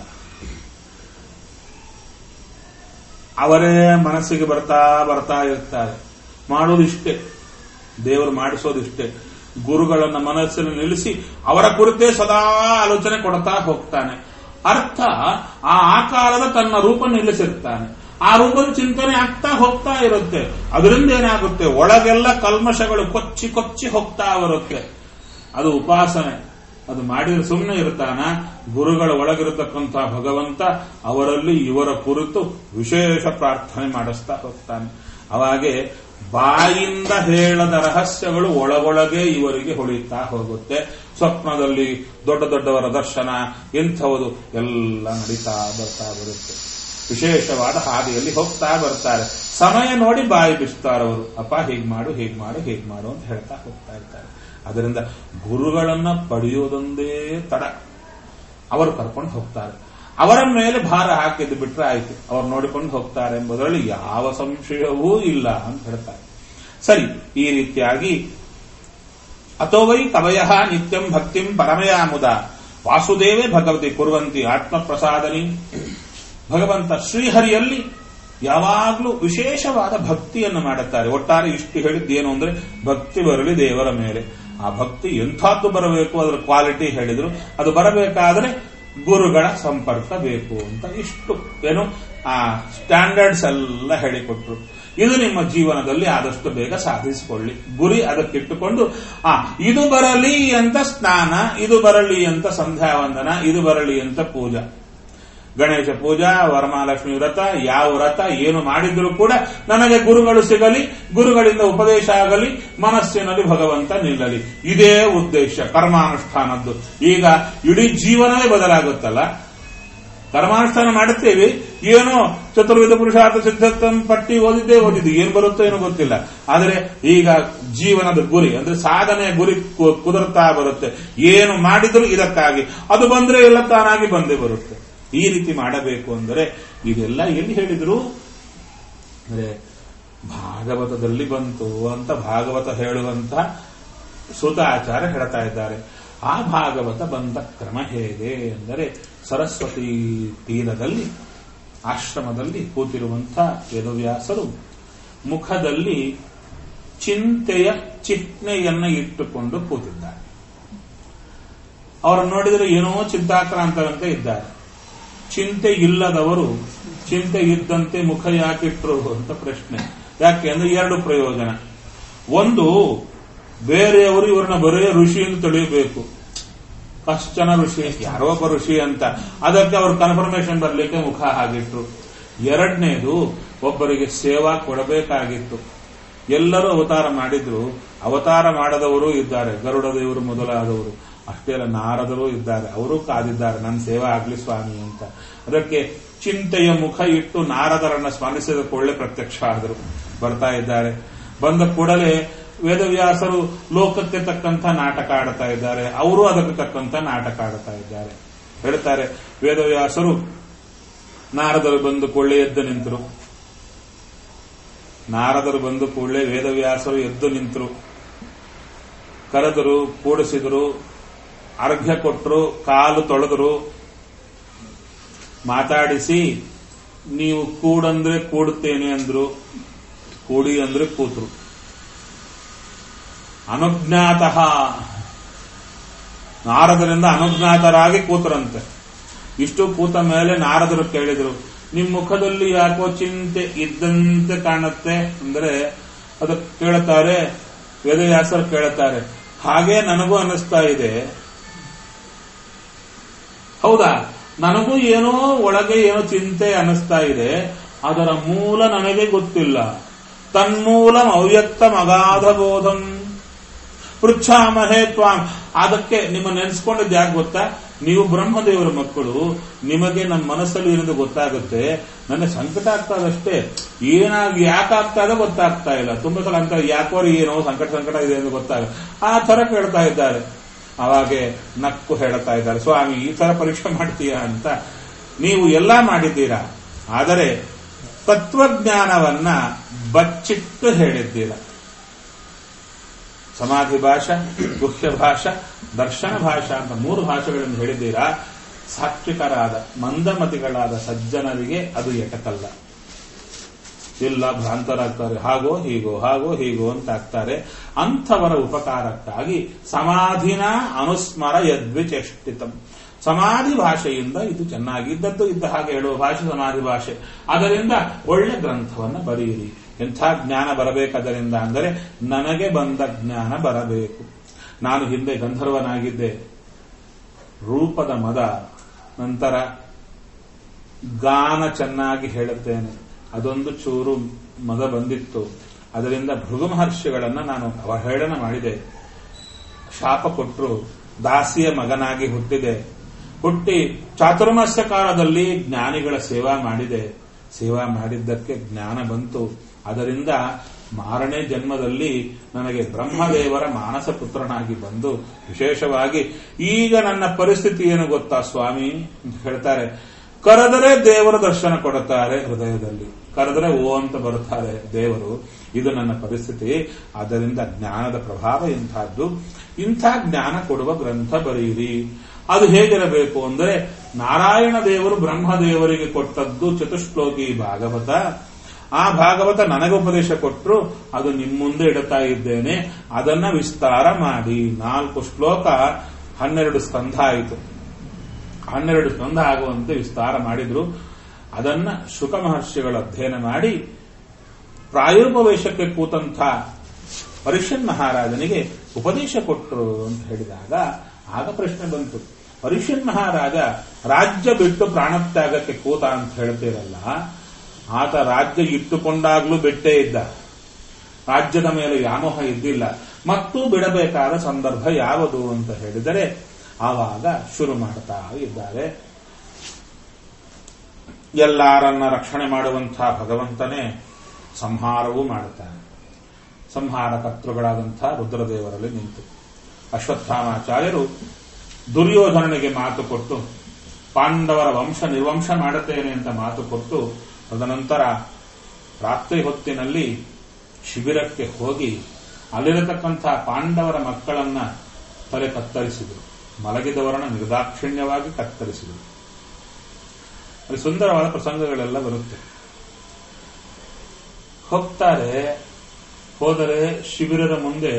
ಅವರೇ ಮನಸ್ಸಿಗೆ ಬರ್ತಾ ಬರ್ತಾ ಇರ್ತಾರೆ ಮಾಡೋದಿಷ್ಟೇ ದೇವರು ಮಾಡಿಸೋದಿಷ್ಟೇ ಗುರುಗಳನ್ನ ಮನಸ್ಸನ್ನು ನಿಲ್ಲಿಸಿ ಅವರ ಕುರಿತೇ ಸದಾ ಆಲೋಚನೆ ಕೊಡ್ತಾ ಹೋಗ್ತಾನೆ ಅರ್ಥ ಆ ಆಕಾರದ ತನ್ನ ರೂಪ ನಿಲ್ಲಿಸಿರ್ತಾನೆ ಆ ರೂಪದ ಚಿಂತನೆ ಆಗ್ತಾ ಹೋಗ್ತಾ ಇರುತ್ತೆ ಅದರಿಂದ ಏನಾಗುತ್ತೆ ಒಳಗೆಲ್ಲ ಕಲ್ಮಶಗಳು ಕೊಚ್ಚಿ ಕೊಚ್ಚಿ ಹೋಗ್ತಾ ಬರುತ್ತೆ ಅದು ಉಪಾಸನೆ ಅದು ಮಾಡಿದ್ರೆ ಸುಮ್ಮನೆ ಇರ್ತಾನ ಗುರುಗಳ ಒಳಗಿರತಕ್ಕಂಥ ಭಗವಂತ ಅವರಲ್ಲಿ ಇವರ ಕುರಿತು ವಿಶೇಷ ಪ್ರಾರ್ಥನೆ ಮಾಡಿಸ್ತಾ ಹೋಗ್ತಾನೆ ಅವಾಗೆ ಬಾಯಿಂದ ಹೇಳದ ರಹಸ್ಯಗಳು ಒಳಗೊಳಗೆ ಇವರಿಗೆ ಹೊಳಿತಾ ಹೋಗುತ್ತೆ ಸ್ವಪ್ನದಲ್ಲಿ ದೊಡ್ಡ ದೊಡ್ಡವರ ದರ್ಶನ ಎಂಥವುದು ಎಲ್ಲ ನಡೀತಾ ಬರ್ತಾ ಬರುತ್ತೆ ವಿಶೇಷವಾದ ಹಾದಿಯಲ್ಲಿ ಹೋಗ್ತಾ ಬರ್ತಾರೆ ಸಮಯ ನೋಡಿ ಬಾಯಿ ಬಿಸ್ತಾರವರು ಅಪ್ಪ ಹೀಗ್ ಮಾಡು ಹೀಗ್ ಮಾಡು ಹೀಗ್ ಮಾಡು ಅಂತ ಹೇಳ್ತಾ ಹೋಗ್ತಾ ಇರ್ತಾರೆ ಅದರಿಂದ ಗುರುಗಳನ್ನ ಪಡೆಯೋದೊಂದೇ ತಡ ಅವರು ಕರ್ಕೊಂಡು ಹೋಗ್ತಾರೆ ಅವರ ಮೇಲೆ ಭಾರ ಹಾಕಿದ್ದು ಬಿಟ್ರೆ ಆಯ್ತು ಅವ್ರು ನೋಡಿಕೊಂಡು ಹೋಗ್ತಾರೆ ಎಂಬುದರಲ್ಲಿ ಯಾವ ಸಂಶಯವೂ ಇಲ್ಲ ಅಂತ ಹೇಳ್ತಾರೆ ಸರಿ ಈ ರೀತಿಯಾಗಿ ಅಥೋ ವೈ ಕವಯ ನಿತ್ಯಂ ಭಕ್ತಿಂ ಪರಮಯಾಮುದ ವಾಸುದೇವೇ ಭಗವತಿ ಕುರುವಂತಿ ಆತ್ಮ ಪ್ರಸಾದನಿ ಭಗವಂತ ಶ್ರೀಹರಿಯಲ್ಲಿ ಯಾವಾಗಲೂ ವಿಶೇಷವಾದ ಭಕ್ತಿಯನ್ನು ಮಾಡುತ್ತಾರೆ ಒಟ್ಟಾರೆ ಇಷ್ಟು ಹೇಳಿದ್ದೇನು ಅಂದ್ರೆ ಭಕ್ತಿ ಬರಲಿ ದೇವರ ಮೇಲೆ ಆ ಭಕ್ತಿ ಎಂಥದ್ದು ಬರಬೇಕು ಅದರ ಕ್ವಾಲಿಟಿ ಹೇಳಿದ್ರು ಅದು ಬರಬೇಕಾದ್ರೆ ಗುರುಗಳ ಸಂಪರ್ಕ ಬೇಕು ಅಂತ ಇಷ್ಟು ಏನು ಆ ಸ್ಟ್ಯಾಂಡರ್ಡ್ಸ್ ಎಲ್ಲ ಹೇಳಿಕೊಟ್ರು ಇದು ನಿಮ್ಮ ಜೀವನದಲ್ಲಿ ಆದಷ್ಟು ಬೇಗ ಸಾಧಿಸಿಕೊಳ್ಳಿ ಗುರಿ ಅದಕ್ಕಿಟ್ಟುಕೊಂಡು ಆ ಇದು ಬರಲಿ ಅಂತ ಸ್ನಾನ ಇದು ಬರಲಿ ಅಂತ ಸಂಧ್ಯಾ ವಂದನ ಇದು ಬರಲಿ ಅಂತ ಪೂಜಾ ಗಣೇಶ ಪೂಜಾ ವರಮಹಾಲಕ್ಷ್ಮಿ ವ್ರತ ಯಾವ ವ್ರತ ಏನು ಮಾಡಿದ್ರು ಕೂಡ ನನಗೆ ಗುರುಗಳು ಸಿಗಲಿ ಗುರುಗಳಿಂದ ಉಪದೇಶ ಆಗಲಿ ಮನಸ್ಸಿನಲ್ಲಿ ಭಗವಂತ ನಿಲ್ಲಲಿ ಇದೇ ಉದ್ದೇಶ ಕರ್ಮಾನುಷ್ಠಾನದ್ದು ಈಗ ಇಡೀ ಜೀವನವೇ ಬದಲಾಗುತ್ತಲ್ಲ ಕರ್ಮಾನುಷ್ಠಾನ ಮಾಡುತ್ತೇವೆ ಏನೋ ಚತುರ್ವಿಧ ಪುರುಷಾರ್ಥ ಸಿದ್ಧತ್ವ ಪಟ್ಟಿ ಓದಿದ್ದೇ ಓದಿದ್ದು ಏನ್ ಬರುತ್ತೋ ಏನೋ ಗೊತ್ತಿಲ್ಲ ಆದರೆ ಈಗ ಜೀವನದ ಗುರಿ ಅಂದ್ರೆ ಸಾಧನೆಯ ಗುರಿ ಕು- ಕುದುರ್ತಾ ಬರುತ್ತೆ ಏನು ಮಾಡಿದ್ರು ಇದಕ್ಕಾಗಿ ಅದು ಬಂದ್ರೆ ಎಲ್ಲ ತಾನಾಗಿ ಬಂದೇ ಬರುತ್ತೆ ಈ ರೀತಿ ಮಾಡಬೇಕು ಅಂದರೆ ಇದೆಲ್ಲ ಎಲ್ಲಿ ಹೇಳಿದ್ರು ಅಂದ್ರೆ ಭಾಗವತದಲ್ಲಿ ಬಂತು ಅಂತ ಭಾಗವತ ಹೇಳುವಂತ ಸುತಾಚಾರ ಹೇಳ್ತಾ ಇದ್ದಾರೆ ಆ ಭಾಗವತ ಬಂದ ಕ್ರಮ ಹೇಗೆ ಎಂದರೆ ಸರಸ್ವತಿ ತೀರದಲ್ಲಿ ಆಶ್ರಮದಲ್ಲಿ ಕೂತಿರುವಂಥ ವೇದವ್ಯಾಸರು ಮುಖದಲ್ಲಿ ಚಿಂತೆಯ ಚಿಹ್ನೆಯನ್ನ ಇಟ್ಟುಕೊಂಡು ಕೂತಿದ್ದಾರೆ ಅವರನ್ನು ನೋಡಿದರೆ ಏನೋ ಚಿಂತಾಕ್ರಾಂತರಂತೆ ಇದ್ದಾರೆ ಚಿಂತೆ ಇಲ್ಲದವರು ಚಿಂತೆ ಇದ್ದಂತೆ ಮುಖ ಯಾಕಿಟ್ರು ಅಂತ ಪ್ರಶ್ನೆ ಯಾಕೆ ಅಂದ್ರೆ ಎರಡು ಪ್ರಯೋಜನ ಒಂದು ಬೇರೆಯವರು ಇವ್ರನ್ನ ಬರೇ ಋಷಿ ಎಂದು ತಿಳಿಯಬೇಕು ಕಷ್ಟನ ಋಷಿ ಯಾರೋ ಒಬ್ಬ ಋಷಿ ಅಂತ ಅದಕ್ಕೆ ಅವ್ರ ಕನ್ಫರ್ಮೇಶನ್ ಬರಲಿಕ್ಕೆ ಮುಖ ಹಾಗಿಟ್ರು ಎರಡನೇದು ಒಬ್ಬರಿಗೆ ಸೇವಾ ಕೊಡಬೇಕಾಗಿತ್ತು ಎಲ್ಲರೂ ಅವತಾರ ಮಾಡಿದ್ರು ಅವತಾರ ಮಾಡದವರು ಇದ್ದಾರೆ ಗರುಡ ದೇವರು ಮೊದಲಾದವರು ಅಷ್ಟೇ ಅಲ್ಲ ನಾರದರು ಇದ್ದಾರೆ ಅವರು ಕಾದಿದ್ದಾರೆ ನನ್ನ ಸೇವಾ ಆಗ್ಲಿ ಸ್ವಾಮಿ ಅಂತ ಅದಕ್ಕೆ ಚಿಂತೆಯ ಮುಖ ಇಟ್ಟು ನಾರದರನ್ನ ಸ್ಮರಿಸಿದ ಕೊಳ್ಳೆ ಪ್ರತ್ಯಕ್ಷ ಆದರು ಬರ್ತಾ ಇದ್ದಾರೆ ಬಂದ ಕೂಡಲೇ ವೇದವ್ಯಾಸರು ಲೋಕಕ್ಕೆ ತಕ್ಕಂತ ನಾಟಕ ಆಡ್ತಾ ಇದ್ದಾರೆ ಅವರು ಅದಕ್ಕೆ ತಕ್ಕಂತ ನಾಟಕ ಆಡ್ತಾ ಇದ್ದಾರೆ ಹೇಳ್ತಾರೆ ವೇದವ್ಯಾಸರು ನಾರದರು ಬಂದು ಕೊಳ್ಳೆ ಎದ್ದು ನಿಂತರು ನಾರದರು ಬಂದು ಕೂಡಲೇ ವೇದವ್ಯಾಸರು ಎದ್ದು ನಿಂತರು ಕರೆದರು ಕೂಡಿಸಿದರು ಅರ್ಘ್ಯ ಕೊಟ್ಟರು ಕಾಲು ತೊಳೆದರು ಮಾತಾಡಿಸಿ ನೀವು ಕೂಡಂದ್ರೆ ಕೂಡುತ್ತೇನೆ ಅಂದ್ರು ಕೂಡಿ ಅಂದ್ರೆ ಕೂತರು ಅನುಜ್ಞಾತಃ ನಾರದರಿಂದ ಅನುಜ್ಞಾತರಾಗಿ ಕೂತರಂತೆ ಇಷ್ಟು ಕೂತ ಮೇಲೆ ನಾರದರು ಕೇಳಿದರು ನಿಮ್ ಮುಖದಲ್ಲಿ ಯಾಕೋ ಚಿಂತೆ ಇದ್ದಂತೆ ಕಾಣುತ್ತೆ ಅಂದ್ರೆ ಅದಕ್ಕೆ ಕೇಳುತ್ತಾರೆ ವೇದವ್ಯಾಸರು ಕೇಳುತ್ತಾರೆ ಹಾಗೆ ನನಗೂ ಅನ್ನಿಸ್ತಾ ಇದೆ ಹೌದಾ ನನಗೂ ಏನೋ ಒಳಗೆ ಏನೋ ಚಿಂತೆ ಅನ್ನಿಸ್ತಾ ಇದೆ ಅದರ ಮೂಲ ನನಗೆ ಗೊತ್ತಿಲ್ಲ ತನ್ಮೂಲಂ ಅವ್ಯಕ್ತ ಮಗಾಧ ಬೋಧಂ ಪೃಚ್ಛಾಮಹೇ ತ್ವಾಂ ಅದಕ್ಕೆ ನಿಮ್ಮ ನೆನೆಸ್ಕೊಂಡಿದ್ದು ಯಾಕೆ ಗೊತ್ತಾ ನೀವು ಬ್ರಹ್ಮದೇವರ ಮಕ್ಕಳು ನಿಮಗೆ ನಮ್ಮ ಮನಸ್ಸಲ್ಲಿ ಏನದು ಗೊತ್ತಾಗುತ್ತೆ ನನಗೆ ಸಂಕಟ ಆಗ್ತದಷ್ಟೇ ಏನಾಗಿ ಯಾಕಾಗ್ತಾ ಇದೆ ಗೊತ್ತಾಗ್ತಾ ಇಲ್ಲ ತುಂಬಾ ಸಲ ಅಂತ ಯಾಕೋ ಏನೋ ಸಂಕಟ ಸಂಕಟ ಇದೆ ಅಂತ ಗೊತ್ತಾಗ ಆ ತರ ಕೇಳ್ತಾ ಇದ್ದಾರೆ ಅವಾಗೆ ನಕ್ಕು ಹೇಳ್ತಾ ಇದ್ದಾರೆ ಸ್ವಾಮಿ ಈ ತರ ಪರೀಕ್ಷೆ ಮಾಡ್ತೀಯಾ ಅಂತ ನೀವು ಎಲ್ಲ ಮಾಡಿದ್ದೀರಾ ಆದರೆ ತತ್ವಜ್ಞಾನವನ್ನ ಬಚ್ಚಿಟ್ಟು ಹೇಳಿದ್ದೀರಾ ಸಮಾಧಿ ಭಾಷಾ ಗುಹ್ಯ ಭಾಷಾ ದರ್ಶನ ಭಾಷಾ ಅಂತ ಮೂರು ಭಾಷೆಗಳನ್ನು ಹೇಳಿದ್ದೀರಾ ಸಾತ್ವಿಕರಾದ ಮಂದಮತಿಗಳಾದ ಸಜ್ಜನರಿಗೆ ಅದು ಎಟಕಲ್ಲ ಇಲ್ಲ ಭ್ರಾಂತರಾಗ್ತಾರೆ ಹಾಗೋ ಹೀಗೋ ಹಾಗೋ ಹೀಗೋ ಅಂತ ಆಗ್ತಾರೆ ಅಂಥವರ ಉಪಕಾರಕ್ಕಾಗಿ ಸಮಾಧಿನ ಅನುಸ್ಮರ ಯದ್ವಿಚೇಷ್ಟಿತಂ ಸಮಾಧಿ ಭಾಷೆಯಿಂದ ಇದು ಚೆನ್ನಾಗಿದ್ದದ್ದು ಇದ್ದ ಹಾಗೆ ಹೇಳುವ ಭಾಷೆ ಸಮಾಧಿ ಭಾಷೆ ಅದರಿಂದ ಒಳ್ಳೆ ಗ್ರಂಥವನ್ನು ಬರೆಯಿರಿ ಎಂಥ ಜ್ಞಾನ ಬರಬೇಕದರಿಂದ ಅಂದರೆ ನನಗೆ ಬಂದ ಜ್ಞಾನ ಬರಬೇಕು ನಾನು ಹಿಂದೆ ಗಂಧರ್ವನಾಗಿದ್ದೆ ರೂಪದ ಮದ ನಂತರ ಗಾನ ಚೆನ್ನಾಗಿ ಹೇಳುತ್ತೇನೆ ಅದೊಂದು ಚೂರು ಮದ ಬಂದಿತ್ತು ಅದರಿಂದ ಭೃಗು ಮಹರ್ಷಿಗಳನ್ನ ನಾನು ಅವಹೇಳನ ಮಾಡಿದೆ ಶಾಪ ಕೊಟ್ಟರು ದಾಸಿಯ ಮಗನಾಗಿ ಹುಟ್ಟಿದೆ ಹುಟ್ಟಿ ಚಾತುರ್ಮಾಸ್ಯ ಕಾಲದಲ್ಲಿ ಜ್ಞಾನಿಗಳ ಸೇವಾ ಮಾಡಿದೆ ಸೇವಾ ಮಾಡಿದ್ದಕ್ಕೆ ಜ್ಞಾನ ಬಂತು ಅದರಿಂದ ಮಾರನೇ ಜನ್ಮದಲ್ಲಿ ನನಗೆ ಬ್ರಹ್ಮದೇವರ ಮಾನಸ ಪುತ್ರನಾಗಿ ಬಂದು ವಿಶೇಷವಾಗಿ ಈಗ ನನ್ನ ಪರಿಸ್ಥಿತಿ ಏನು ಗೊತ್ತಾ ಸ್ವಾಮಿ ಅಂತ ಹೇಳ್ತಾರೆ ಕರೆದರೆ ದೇವರ ದರ್ಶನ ಕೊಡುತ್ತಾರೆ ಹೃದಯದಲ್ಲಿ ಕರೆದರೆ ಓ ಅಂತ ಬರುತ್ತಾರೆ ದೇವರು ಇದು ನನ್ನ ಪರಿಸ್ಥಿತಿ ಆದ್ದರಿಂದ ಜ್ಞಾನದ ಪ್ರಭಾವ ಇಂಥದ್ದು ಇಂಥ ಜ್ಞಾನ ಕೊಡುವ ಗ್ರಂಥ ಬರೆಯಿರಿ ಅದು ಹೇಗಿರಬೇಕು ಅಂದರೆ ನಾರಾಯಣ ದೇವರು ಬ್ರಹ್ಮದೇವರಿಗೆ ಕೊಟ್ಟದ್ದು ಚತುಶ್ಲೋಕಿ ಭಾಗವತ ಆ ಭಾಗವತ ನನಗೆ ಉಪದೇಶ ಕೊಟ್ಟರು ಅದು ನಿಮ್ಮ ಮುಂದೆ ಇಡುತ್ತಾ ಇದ್ದೇನೆ ಅದನ್ನ ವಿಸ್ತಾರ ಮಾಡಿ ನಾಲ್ಕು ಶ್ಲೋಕ ಹನ್ನೆರಡು ಸ್ಕಂಧ ಆಯಿತು ಹನ್ನೆರಡು ಸ್ಕಂಧ ಆಗುವಂತೆ ವಿಸ್ತಾರ ಮಾಡಿದ್ರು ಅದನ್ನ ಶುಕ ಮಹರ್ಷಿಗಳು ಅಧ್ಯಯನ ಮಾಡಿ ಪ್ರಾಯೋಪವೇಶಕ್ಕೆ ಕೂತಂಥ ಪರೀಕ್ಷನ್ ಮಹಾರಾಜನಿಗೆ ಉಪದೇಶ ಕೊಟ್ಟರು ಅಂತ ಹೇಳಿದಾಗ ಆಗ ಪ್ರಶ್ನೆ ಬಂತು ಪರೀಕ್ಷನ್ ಮಹಾರಾಜ ರಾಜ್ಯ ಬಿಟ್ಟು ಪ್ರಾಣತ್ಯಾಗಕ್ಕೆ ಕೂತ ಅಂತ ಹೇಳ್ತೀರಲ್ಲ ಆತ ರಾಜ್ಯ ಇಟ್ಟುಕೊಂಡಾಗ್ಲೂ ಬಿಟ್ಟೇ ಇದ್ದ ರಾಜ್ಯದ ಮೇಲೆ ವ್ಯಾಮೋಹ ಇದ್ದಿಲ್ಲ ಮತ್ತು ಬಿಡಬೇಕಾದ ಸಂದರ್ಭ ಯಾವುದು ಅಂತ ಹೇಳಿದರೆ ಆವಾಗ ಶುರು ಮಾಡ್ತಾ ಇದ್ದಾರೆ ಎಲ್ಲರನ್ನ ರಕ್ಷಣೆ ಮಾಡುವಂತಹ ಭಗವಂತನೇ ಸಂಹಾರವೂ ಮಾಡುತ್ತಾನೆ ಸಂಹಾರ ಕರ್ತೃಗಳಾದಂಥ ರುದ್ರದೇವರಲ್ಲಿ ನಿಂತು ಅಶ್ವತ್ಥಾಮಾಚಾರ್ಯರು ದುರ್ಯೋಧನನಿಗೆ ಮಾತು ಕೊಟ್ಟು ಪಾಂಡವರ ವಂಶ ನಿರ್ವಂಶ ಮಾಡುತ್ತೇನೆ ಅಂತ ಮಾತು ಕೊಟ್ಟು ತದನಂತರ ರಾತ್ರಿ ಹೊತ್ತಿನಲ್ಲಿ ಶಿಬಿರಕ್ಕೆ ಹೋಗಿ ಅಲ್ಲಿರತಕ್ಕಂಥ ಪಾಂಡವರ ಮಕ್ಕಳನ್ನ ತಲೆ ಕತ್ತರಿಸಿದರು ಮಲಗಿದವರನ್ನ ನಿರ್ದಾಕ್ಷಿಣ್ಯವಾಗಿ ಕತ್ತರಿಸಿದರು ಅಲ್ಲಿ ಸುಂದರವಾದ ಪ್ರಸಂಗಗಳೆಲ್ಲ ಬರುತ್ತೆ ಹೋಗ್ತಾರೆ ಹೋದರೆ ಶಿಬಿರದ ಮುಂದೆ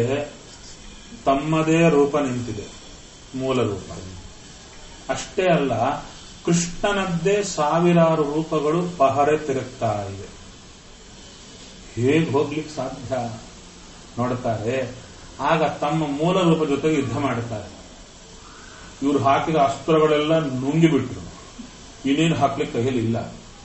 ತಮ್ಮದೇ ರೂಪ ನಿಂತಿದೆ ಮೂಲ ರೂಪ ಅಷ್ಟೇ ಅಲ್ಲ ಕೃಷ್ಣನದ್ದೇ ಸಾವಿರಾರು ರೂಪಗಳು ಪಹರೆ ತಿರುಗ್ತಾ ಇವೆ ಹೇಗೆ ಹೋಗ್ಲಿಕ್ಕೆ ಸಾಧ್ಯ ನೋಡ್ತಾರೆ ಆಗ ತಮ್ಮ ಮೂಲ ರೂಪ ಜೊತೆಗೆ ಯುದ್ಧ ಮಾಡುತ್ತಾರೆ ಇವರು ಹಾಕಿದ ಅಸ್ತ್ರಗಳೆಲ್ಲ ನುಂಗಿಬಿಟ್ರು ಇನ್ನೇನು ಹಾಕ್ಲಿಕ್ಕೆ ಕೈಯಲ್ಲಿಲ್ಲ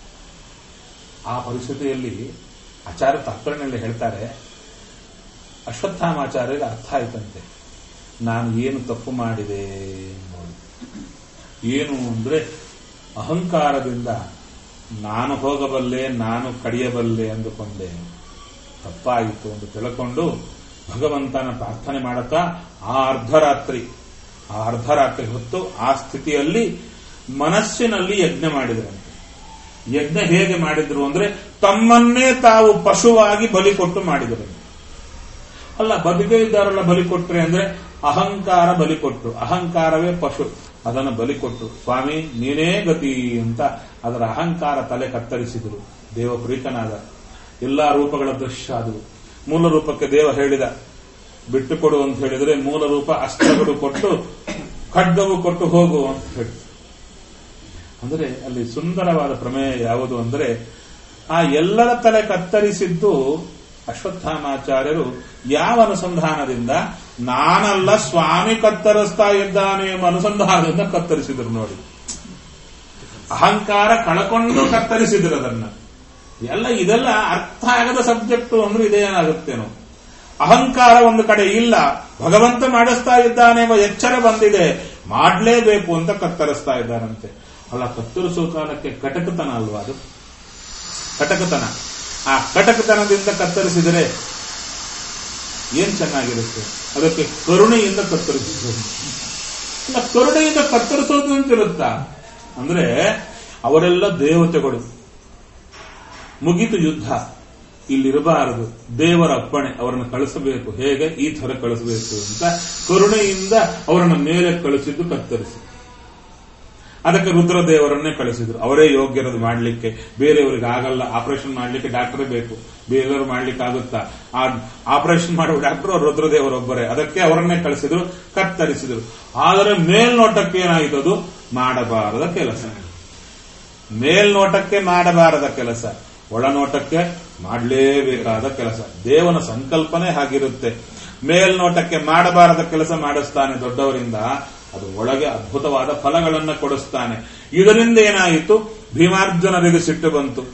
ಆ ಪರಿಸ್ಥಿತಿಯಲ್ಲಿ ಆಚಾರ್ಯ ತಾತ್ಪರ್ಯನಲ್ಲಿ ಹೇಳ್ತಾರೆ ಅಶ್ವತ್ಥಾಮಾಚಾರ್ಯರಿಗೆ ಅರ್ಥ ಆಯ್ತಂತೆ ನಾನು ಏನು ತಪ್ಪು ಮಾಡಿದೆ ನೋಡಿ ಏನು ಅಂದ್ರೆ ಅಹಂಕಾರದಿಂದ ನಾನು ಹೋಗಬಲ್ಲೆ ನಾನು ಕಡಿಯಬಲ್ಲೆ ಅಂದುಕೊಂಡೆ ತಪ್ಪಾಯಿತು ಎಂದು ತಿಳ್ಕೊಂಡು ಭಗವಂತನ ಪ್ರಾರ್ಥನೆ ಮಾಡುತ್ತಾ ಆ ಅರ್ಧರಾತ್ರಿ ಆ ಅರ್ಧರಾತ್ರಿ ಹೊತ್ತು ಆ ಸ್ಥಿತಿಯಲ್ಲಿ ಮನಸ್ಸಿನಲ್ಲಿ ಯಜ್ಞ ಮಾಡಿದರಂತೆ ಯಜ್ಞ ಹೇಗೆ ಮಾಡಿದ್ರು ಅಂದ್ರೆ ತಮ್ಮನ್ನೇ ತಾವು ಪಶುವಾಗಿ ಬಲಿ ಕೊಟ್ಟು ಮಾಡಿದರು ಅಲ್ಲ ಬದುಕೇ ಇದ್ದಾರಲ್ಲ ಬಲಿ ಕೊಟ್ರೆ ಅಂದ್ರೆ ಅಹಂಕಾರ ಬಲಿ ಕೊಟ್ಟು ಅಹಂಕಾರವೇ ಪಶು ಅದನ್ನು ಬಲಿ ಕೊಟ್ಟು ಸ್ವಾಮಿ ನೀನೇ ಗತಿ ಅಂತ ಅದರ ಅಹಂಕಾರ ತಲೆ ಕತ್ತರಿಸಿದರು ದೇವ ಪ್ರೀತನಾದ ಎಲ್ಲಾ ರೂಪಗಳ ದೃಶ್ಯ ಅದು ಮೂಲ ರೂಪಕ್ಕೆ ದೇವ ಹೇಳಿದ ಬಿಟ್ಟು ಕೊಡು ಅಂತ ಹೇಳಿದ್ರೆ ಮೂಲ ರೂಪ ಅಸ್ತ್ರಗಳು ಕೊಟ್ಟು ಖಡ್ಗವು ಕೊಟ್ಟು ಹೋಗು ಅಂತ ಹೇಳಿ ಅಂದರೆ ಅಲ್ಲಿ ಸುಂದರವಾದ ಪ್ರಮೇಯ ಯಾವುದು ಅಂದರೆ ಆ ಎಲ್ಲರ ತಲೆ ಕತ್ತರಿಸಿದ್ದು ಅಶ್ವತ್ಥಾಮಾಚಾರ್ಯರು ಯಾವ ಅನುಸಂಧಾನದಿಂದ ನಾನಲ್ಲ ಸ್ವಾಮಿ ಕತ್ತರಿಸ್ತಾ ಇದ್ದಾನೆ ಎಂಬ ಅನುಸಂಧಾನದಿಂದ ಕತ್ತರಿಸಿದ್ರು ನೋಡಿ ಅಹಂಕಾರ ಕಳಕೊಂಡು ಕತ್ತರಿಸಿದ್ರು ಅದನ್ನ ಎಲ್ಲ ಇದೆಲ್ಲ ಅರ್ಥ ಆಗದ ಸಬ್ಜೆಕ್ಟ್ ಅಂದ್ರೆ ಇದೇನಾಗುತ್ತೇನೋ ಅಹಂಕಾರ ಒಂದು ಕಡೆ ಇಲ್ಲ ಭಗವಂತ ಮಾಡಿಸ್ತಾ ಇದ್ದಾನೆ ಎಂಬ ಎಚ್ಚರ ಬಂದಿದೆ ಮಾಡಲೇಬೇಕು ಅಂತ ಕತ್ತರಿಸ್ತಾ ಇದ್ದಾರಂತೆ ಅಲ್ಲ ಕತ್ತರಿಸುವ ಕಾಲಕ್ಕೆ ಕಟಕತನ ಅಲ್ವಾ ಅದು ಕಟಕತನ ಆ ಕಟಕತನದಿಂದ ಕತ್ತರಿಸಿದರೆ ಏನ್ ಚೆನ್ನಾಗಿರುತ್ತೆ ಅದಕ್ಕೆ ಕರುಣೆಯಿಂದ ಕತ್ತರಿಸಿದ್ರು ಇಲ್ಲ ಕರುಣೆಯಿಂದ ಕತ್ತರಿಸೋದು ಅಂತಿರುತ್ತಾ ಅಂದ್ರೆ ಅವರೆಲ್ಲ ದೇವತೆಗಳು ಮುಗಿತು ಯುದ್ಧ ಇಲ್ಲಿರಬಾರದು ದೇವರ ಅಪ್ಪಣೆ ಅವರನ್ನು ಕಳಿಸಬೇಕು ಹೇಗೆ ಈ ತರ ಕಳಿಸಬೇಕು ಅಂತ ಕರುಣೆಯಿಂದ ಅವರನ್ನು ಮೇಲೆ ಕಳಿಸಿದ್ದು ಕತ್ತರಿಸಿ ಅದಕ್ಕೆ ರುದ್ರದೇವರನ್ನೇ ಕಳಿಸಿದ್ರು ಅವರೇ ಯೋಗ್ಯರದು ಮಾಡಲಿಕ್ಕೆ ಬೇರೆಯವರಿಗೆ ಆಗಲ್ಲ ಆಪರೇಷನ್ ಮಾಡಲಿಕ್ಕೆ ಡಾಕ್ಟರೇ ಬೇಕು ಬೇರೆಯವರು ಮಾಡ್ಲಿಕ್ಕೆ ಆಗುತ್ತಾ ಆ ಆಪರೇಷನ್ ಮಾಡುವ ಡಾಕ್ಟರ್ ರುದ್ರದೇವರೊಬ್ಬರೇ ಅದಕ್ಕೆ ಅವರನ್ನೇ ಕಳಿಸಿದ್ರು ಕತ್ತರಿಸಿದ್ರು ಆದರೆ ಮೇಲ್ನೋಟಕ್ಕೆ ಏನಾಯಿತು ಅದು ಮಾಡಬಾರದ ಕೆಲಸ ಮೇಲ್ನೋಟಕ್ಕೆ ಮಾಡಬಾರದ ಕೆಲಸ ಒಳನೋಟಕ್ಕೆ ಮಾಡಲೇಬೇಕಾದ ಕೆಲಸ ದೇವನ ಸಂಕಲ್ಪನೆ ಹಾಗಿರುತ್ತೆ ಮೇಲ್ನೋಟಕ್ಕೆ ಮಾಡಬಾರದ ಕೆಲಸ ಮಾಡಿಸ್ತಾನೆ ದೊಡ್ಡವರಿಂದ ಅದು ಒಳಗೆ ಅದ್ಭುತವಾದ ಫಲಗಳನ್ನು ಕೊಡಿಸ್ತಾನೆ ಇದರಿಂದ ಏನಾಯಿತು ಭೀಮಾರ್ಜುನರಿಗೆ ಸಿಟ್ಟು ಬಂತು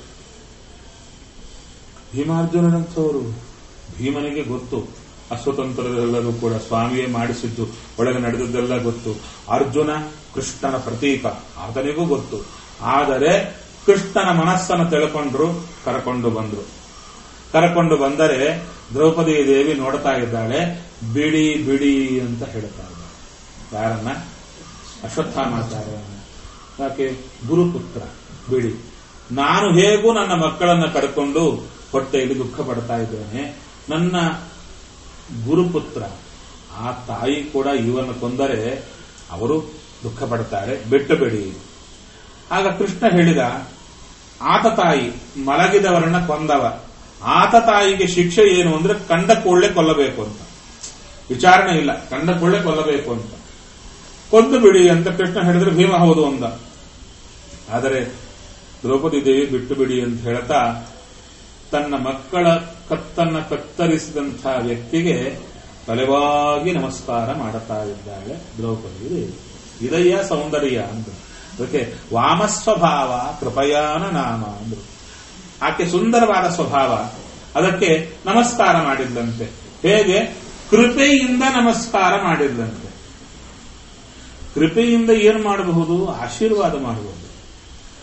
ಭೀಮಾರ್ಜುನರಂಥವರು ಭೀಮನಿಗೆ ಗೊತ್ತು ಅಸ್ವತಂತ್ರರೆಲ್ಲರೂ ಕೂಡ ಸ್ವಾಮಿಯೇ ಮಾಡಿಸಿದ್ದು ಒಳಗೆ ನಡೆದದ್ದೆಲ್ಲ ಗೊತ್ತು ಅರ್ಜುನ ಕೃಷ್ಣನ ಪ್ರತೀಕ ಆತನಿಗೂ ಗೊತ್ತು ಆದರೆ ಕೃಷ್ಣನ ಮನಸ್ಸನ್ನು ತಿಳ್ಕೊಂಡ್ರು ಕರಕೊಂಡು ಬಂದ್ರು ಕರಕೊಂಡು ಬಂದರೆ ದ್ರೌಪದಿ ದೇವಿ ನೋಡ್ತಾ ಇದ್ದಾಳೆ ಬಿಡಿ ಬಿಡಿ ಅಂತ ಹೇಳ್ತಾ ಇದ್ದಾಳೆ ಯಾರನ್ನ ಅಶ್ವತ್ಥಾಮಾಚಾರ್ಯನ ಯಾಕೆ ಗುರುಪುತ್ರ ಬಿಡಿ ನಾನು ಹೇಗೂ ನನ್ನ ಮಕ್ಕಳನ್ನ ಕಡ್ಕೊಂಡು ಹೊಟ್ಟೆಯಲ್ಲಿ ದುಃಖ ಪಡ್ತಾ ಇದ್ದೇನೆ ನನ್ನ ಗುರುಪುತ್ರ ಆ ತಾಯಿ ಕೂಡ ಇವನ್ನ ಕೊಂದರೆ ಅವರು ದುಃಖ ಪಡ್ತಾರೆ ಬಿಟ್ಟು ಬಿಡಿ ಆಗ ಕೃಷ್ಣ ಹೇಳಿದ ಆತ ತಾಯಿ ಮಲಗಿದವರನ್ನ ಕೊಂದವ ಆತ ತಾಯಿಗೆ ಶಿಕ್ಷೆ ಏನು ಅಂದ್ರೆ ಕಂಡ ಕೂಡಲೇ ಕೊಲ್ಲಬೇಕು ಅಂತ ವಿಚಾರಣೆ ಇಲ್ಲ ಕಂಡ ಕೂಡಲೇ ಕೊಲ್ಲಬೇಕು ಅಂತ ಕೊಂದು ಬಿಡಿ ಅಂತ ಕೃಷ್ಣ ಹೇಳಿದ್ರೆ ಭೀಮ ಹೌದು ಅಂದ ಆದರೆ ದ್ರೌಪದಿ ದೇವಿ ಬಿಟ್ಟು ಬಿಡಿ ಅಂತ ಹೇಳ್ತಾ ತನ್ನ ಮಕ್ಕಳ ಕತ್ತನ್ನ ಕತ್ತರಿಸಿದಂತಹ ವ್ಯಕ್ತಿಗೆ ತಲೆವಾಗಿ ನಮಸ್ಕಾರ ಮಾಡುತ್ತಾ ಇದ್ದಾಳೆ ದ್ರೌಪದಿ ದೇವಿ ಇದಯ್ಯ ಸೌಂದರ್ಯ ಅಂತ ಅದಕ್ಕೆ ವಾಮಸ್ವಭಾವ ಕೃಪಯಾನ ನಾಮ ಅಂದ್ರು ಆಕೆ ಸುಂದರವಾದ ಸ್ವಭಾವ ಅದಕ್ಕೆ ನಮಸ್ಕಾರ ಮಾಡಿದ್ದಂತೆ ಹೇಗೆ ಕೃಪೆಯಿಂದ ನಮಸ್ಕಾರ ಮಾಡಿದ್ದಂತೆ ಕೃಪೆಯಿಂದ ಏನು ಮಾಡಬಹುದು ಆಶೀರ್ವಾದ ಮಾಡಬಹುದು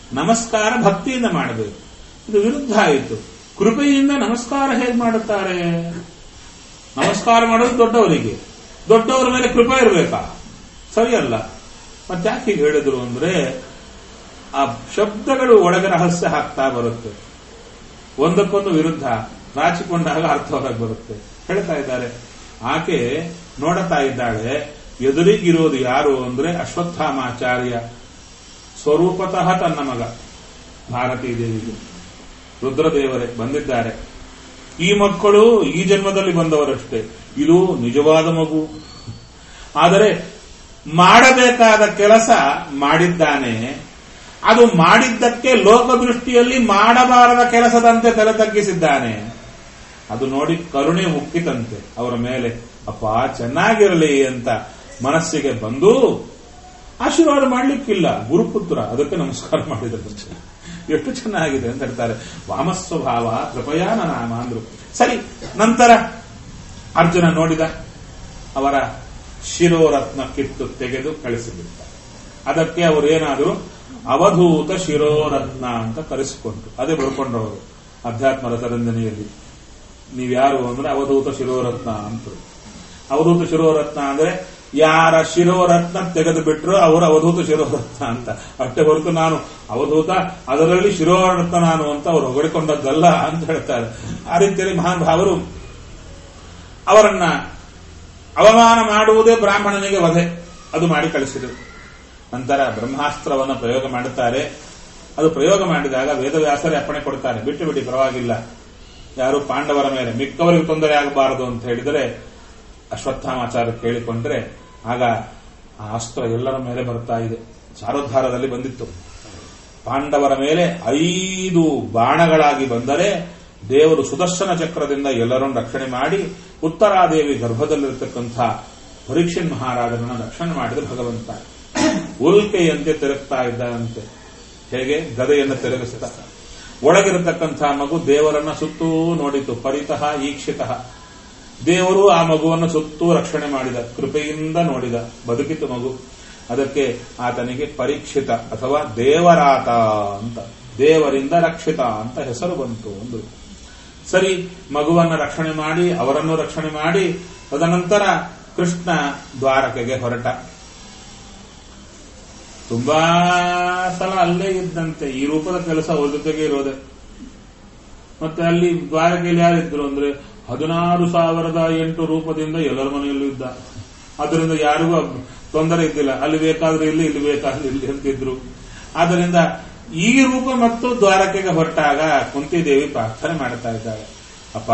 ನಮಸ್ಕಾರ ಭಕ್ತಿಯಿಂದ ಮಾಡಬೇಕು ಇದು ವಿರುದ್ಧ ಆಯಿತು ಕೃಪೆಯಿಂದ ನಮಸ್ಕಾರ ಹೇಗೆ ಮಾಡುತ್ತಾರೆ ನಮಸ್ಕಾರ ಮಾಡೋದು ದೊಡ್ಡವರಿಗೆ ದೊಡ್ಡವರ ಮೇಲೆ ಕೃಪೆ ಇರಬೇಕಾ ಸರಿಯಲ್ಲ ಮತ್ತೆ ಯಾಕೆ ಹೀಗೆ ಹೇಳಿದ್ರು ಅಂದ್ರೆ ಆ ಶಬ್ದಗಳು ಒಳಗೆ ರಹಸ್ಯ ಹಾಕ್ತಾ ಬರುತ್ತೆ ಒಂದಕ್ಕೊಂದು ವಿರುದ್ಧ ರಾಚಿಕೊಂಡಾಗ ಅರ್ಥ ಹೊರಗೆ ಬರುತ್ತೆ ಹೇಳ್ತಾ ಇದ್ದಾರೆ ಆಕೆ ನೋಡುತ್ತಾ ಇದ್ದಾಳೆ ಎದುರಿಗಿರೋದು ಯಾರು ಅಂದ್ರೆ ಅಶ್ವತ್ಥಾಮಾಚಾರ್ಯ ಸ್ವರೂಪತಃ ತನ್ನ ಮಗ ಭಾರತೀ ದೇವಿಗೆ ರುದ್ರದೇವರೇ ಬಂದಿದ್ದಾರೆ ಈ ಮಕ್ಕಳು ಈ ಜನ್ಮದಲ್ಲಿ ಬಂದವರಷ್ಟೇ ಇದು ನಿಜವಾದ ಮಗು ಆದರೆ ಮಾಡಬೇಕಾದ ಕೆಲಸ ಮಾಡಿದ್ದಾನೆ ಅದು ಮಾಡಿದ್ದಕ್ಕೆ ಲೋಕದೃಷ್ಟಿಯಲ್ಲಿ ಮಾಡಬಾರದ ಕೆಲಸದಂತೆ ತಲೆ ತಗ್ಗಿಸಿದ್ದಾನೆ ಅದು ನೋಡಿ ಕರುಣೆ ಮುಕ್ಕಿತಂತೆ ಅವರ ಮೇಲೆ ಅಪ್ಪ ಚೆನ್ನಾಗಿರಲಿ ಅಂತ ಮನಸ್ಸಿಗೆ ಬಂದು ಆಶೀರ್ವಾದ ಮಾಡ್ಲಿಕ್ಕಿಲ್ಲ ಗುರುಪುತ್ರ ಅದಕ್ಕೆ ನಮಸ್ಕಾರ ಮಾಡಿದರು ಎಷ್ಟು ಚೆನ್ನಾಗಿದೆ ಅಂತ ಹೇಳ್ತಾರೆ ವಾಮಸ್ವಭಾವ ಕೃಪಯಾನ ನಾಮ ಅಂದ್ರು ಸರಿ ನಂತರ ಅರ್ಜುನ ನೋಡಿದ ಅವರ ಶಿರೋರತ್ನ ಕಿತ್ತು ತೆಗೆದು ಕಳಿಸಿಬಿಟ್ಟ ಅದಕ್ಕೆ ಅವರು ಏನಾದರೂ ಅವಧೂತ ಶಿರೋರತ್ನ ಅಂತ ಕರೆಸಿಕೊಂಡ್ರು ಅದೇ ಬರ್ಕೊಂಡವರು ಅಧ್ಯಾತ್ಮ ರಸರಂಜನೆಯಲ್ಲಿ ನೀವ್ಯಾರು ಅಂದ್ರೆ ಅವಧೂತ ಶಿರೋರತ್ನ ಅಂತ ಅವಧೂತ ಶಿರೋರತ್ನ ಅಂದ್ರೆ ಯಾರ ಶಿರೋರತ್ನ ತೆಗೆದು ಬಿಟ್ರು ಅವರು ಅವಧೂತ ಶಿರೋರತ್ನ ಅಂತ ಅಷ್ಟೇ ಹೊರತು ನಾನು ಅವಧೂತ ಅದರಲ್ಲಿ ಶಿರೋರತ್ನ ನಾನು ಅಂತ ಅವರು ಹೊಗಳಿಕೊಂಡದ್ದಲ್ಲ ಅಂತ ಹೇಳ್ತಾರೆ ಆ ರೀತಿಯಲ್ಲಿ ಮಹಾನ್ ಭಾವರು ಅವರನ್ನ ಅವಮಾನ ಮಾಡುವುದೇ ಬ್ರಾಹ್ಮಣನಿಗೆ ವಧೆ ಅದು ಮಾಡಿ ಕಳಿಸಿದರು ನಂತರ ಬ್ರಹ್ಮಾಸ್ತ್ರವನ್ನು ಪ್ರಯೋಗ ಮಾಡುತ್ತಾರೆ ಅದು ಪ್ರಯೋಗ ಮಾಡಿದಾಗ ವೇದವ್ಯಾಸರೇ ಅಪ್ಪಣೆ ಕೊಡ್ತಾರೆ ಬಿಟ್ಟು ಬಿಡಿ ಪರವಾಗಿಲ್ಲ ಯಾರು ಪಾಂಡವರ ಮೇಲೆ ಮಿಕ್ಕವರಿಗೆ ತೊಂದರೆ ಆಗಬಾರದು ಅಂತ ಹೇಳಿದರೆ ಅಶ್ವತ್ಥಾಮಾಚಾರ್ಯ ಕೇಳಿಕೊಂಡ್ರೆ ಆಗ ಆ ಅಸ್ತ್ರ ಎಲ್ಲರ ಮೇಲೆ ಬರ್ತಾ ಇದೆ ಸಾರೋದ್ಧಾರದಲ್ಲಿ ಬಂದಿತ್ತು ಪಾಂಡವರ ಮೇಲೆ ಐದು ಬಾಣಗಳಾಗಿ ಬಂದರೆ ದೇವರು ಸುದರ್ಶನ ಚಕ್ರದಿಂದ ಎಲ್ಲರನ್ನು ರಕ್ಷಣೆ ಮಾಡಿ ಉತ್ತರಾದೇವಿ ಗರ್ಭದಲ್ಲಿರತಕ್ಕಂಥ ಪರೀಕ್ಷನ್ ಮಹಾರಾಜರನ್ನು ರಕ್ಷಣೆ ಮಾಡಿದ ಭಗವಂತ ಉಲ್ಕೆಯಂತೆ ತಿರುಗ್ತಾ ಇದ್ದಂತೆ ಹೇಗೆ ಗದೆಯನ್ನು ತಿರುಗಿಸ್ತಾ ಒಳಗಿರತಕ್ಕಂಥ ಮಗು ದೇವರನ್ನ ಸುತ್ತೂ ನೋಡಿತು ಪರಿತಃ ಈಕ್ಷಿತಃ ದೇವರು ಆ ಮಗುವನ್ನು ಸುತ್ತೂ ರಕ್ಷಣೆ ಮಾಡಿದ ಕೃಪೆಯಿಂದ ನೋಡಿದ ಬದುಕಿತು ಮಗು ಅದಕ್ಕೆ ಆತನಿಗೆ ಪರೀಕ್ಷಿತ ಅಥವಾ ದೇವರಾತ ಅಂತ ದೇವರಿಂದ ರಕ್ಷಿತ ಅಂತ ಹೆಸರು ಬಂತು ಒಂದು ಸರಿ ಮಗುವನ್ನ ರಕ್ಷಣೆ ಮಾಡಿ ಅವರನ್ನು ರಕ್ಷಣೆ ಮಾಡಿ ತದನಂತರ ಕೃಷ್ಣ ದ್ವಾರಕೆಗೆ ಹೊರಟ ತುಂಬಾ ಸಲ ಅಲ್ಲೇ ಇದ್ದಂತೆ ಈ ರೂಪದ ಕೆಲಸ ಅವ್ರ ಜೊತೆಗೆ ಇರೋದೆ ಮತ್ತೆ ಅಲ್ಲಿ ದ್ವಾರಕೆಯಲ್ಲಿ ಯಾರಿದ್ರು ಅಂದ್ರೆ ಹದಿನಾರು ಸಾವಿರದ ಎಂಟು ರೂಪದಿಂದ ಎಲ್ಲರ ಮನೆಯಲ್ಲೂ ಇದ್ದ ಅದರಿಂದ ಯಾರಿಗೂ ತೊಂದರೆ ಇದ್ದಿಲ್ಲ ಅಲ್ಲಿ ಬೇಕಾದ್ರೆ ಇಲ್ಲಿ ಇಲ್ಲಿ ಬೇಕಾದ್ರೆ ಇಲ್ಲಿ ಅಂತಿದ್ರು ಆದ್ದರಿಂದ ಈ ರೂಪ ಮತ್ತು ದ್ವಾರಕೆಗೆ ಹೊರಟಾಗ ಕುಂತಿದೇವಿ ಪ್ರಾರ್ಥನೆ ಮಾಡ್ತಾ ಇದ್ದಾಳೆ ಅಪ್ಪ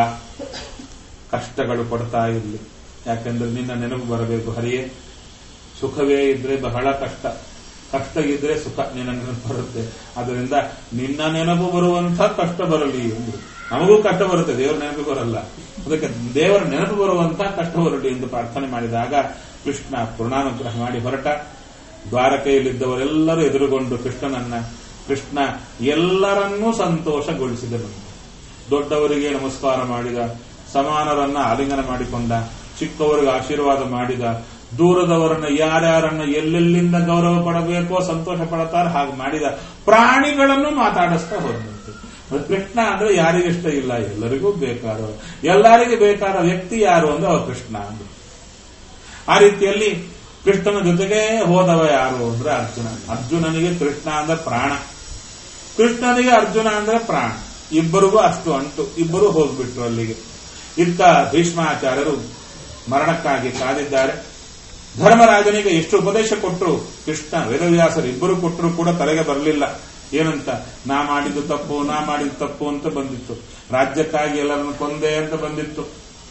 ಕಷ್ಟಗಳು ಕೊಡ್ತಾ ಇರಲಿ ಯಾಕೆಂದ್ರೆ ನಿನ್ನ ನೆನಪು ಬರಬೇಕು ಹರಿಯೇ ಸುಖವೇ ಇದ್ರೆ ಬಹಳ ಕಷ್ಟ ಕಷ್ಟ ಇದ್ರೆ ಸುಖ ನಿನ್ನ ನೆನಪು ಬರುತ್ತೆ ಅದರಿಂದ ನಿನ್ನ ನೆನಪು ಬರುವಂತ ಕಷ್ಟ ಬರಲಿ ಎಂದು ನಮಗೂ ಕಷ್ಟ ಬರುತ್ತೆ ದೇವರ ನೆನಪು ಬರಲ್ಲ ಅದಕ್ಕೆ ದೇವರ ನೆನಪು ಬರುವಂತ ಕಷ್ಟ ಬರಲಿ ಎಂದು ಪ್ರಾರ್ಥನೆ ಮಾಡಿದಾಗ ಕೃಷ್ಣ ಪೂರ್ಣಾನುಗ್ರಹ ಮಾಡಿ ಹೊರಟ ದ್ವಾರಕೆಯಲ್ಲಿದ್ದವರೆಲ್ಲರೂ ಎದುರುಗೊಂಡು ಕೃಷ್ಣನನ್ನ ಕೃಷ್ಣ ಎಲ್ಲರನ್ನೂ ಸಂತೋಷಗೊಳಿಸಿದನು ದೊಡ್ಡವರಿಗೆ ನಮಸ್ಕಾರ ಮಾಡಿದ ಸಮಾನರನ್ನ ಆಲಿಂಗನ ಮಾಡಿಕೊಂಡ ಚಿಕ್ಕವರಿಗೆ ಆಶೀರ್ವಾದ ಮಾಡಿದ ದೂರದವರನ್ನ ಯಾರ್ಯಾರನ್ನ ಎಲ್ಲೆಲ್ಲಿಂದ ಗೌರವ ಪಡಬೇಕೋ ಸಂತೋಷ ಪಡುತ್ತಾರೆ ಹಾಗೆ ಮಾಡಿದ ಪ್ರಾಣಿಗಳನ್ನು ಮಾತಾಡಿಸ್ತಾ ಹೋದಂತೆ ಕೃಷ್ಣ ಅಂದ್ರೆ ಯಾರಿಗಿಷ್ಟ ಇಲ್ಲ ಎಲ್ಲರಿಗೂ ಬೇಕಾದ ಎಲ್ಲರಿಗೂ ಬೇಕಾದ ವ್ಯಕ್ತಿ ಯಾರು ಅಂದ್ರೆ ಅವ ಕೃಷ್ಣ ಅಂದ್ರು ಆ ರೀತಿಯಲ್ಲಿ ಕೃಷ್ಣನ ಜೊತೆಗೆ ಹೋದವ ಯಾರು ಅಂದ್ರೆ ಅರ್ಜುನ ಅರ್ಜುನನಿಗೆ ಕೃಷ್ಣ ಅಂದ್ರೆ ಪ್ರಾಣ ಕೃಷ್ಣನಿಗೆ ಅರ್ಜುನ ಅಂದ್ರೆ ಪ್ರಾಣ ಇಬ್ಬರಿಗೂ ಅಷ್ಟು ಅಂಟು ಇಬ್ಬರು ಹೋಗ್ಬಿಟ್ರು ಅಲ್ಲಿಗೆ ಇತ್ತ ಭೀಷ್ಮಾಚಾರ್ಯರು ಮರಣಕ್ಕಾಗಿ ಕಾದಿದ್ದಾರೆ ಧರ್ಮರಾಜನಿಗೆ ಎಷ್ಟು ಉಪದೇಶ ಕೊಟ್ಟರು ಕೃಷ್ಣ ವೇದವ್ಯಾಸರು ಇಬ್ಬರು ಕೊಟ್ಟರು ಕೂಡ ತಲೆಗೆ ಬರಲಿಲ್ಲ ಏನಂತ ನಾ ಮಾಡಿದ್ದು ತಪ್ಪು ನಾ ಮಾಡಿದ್ದು ತಪ್ಪು ಅಂತ ಬಂದಿತ್ತು ರಾಜ್ಯಕ್ಕಾಗಿ ಎಲ್ಲರನ್ನು ಕೊಂದೆ ಅಂತ ಬಂದಿತ್ತು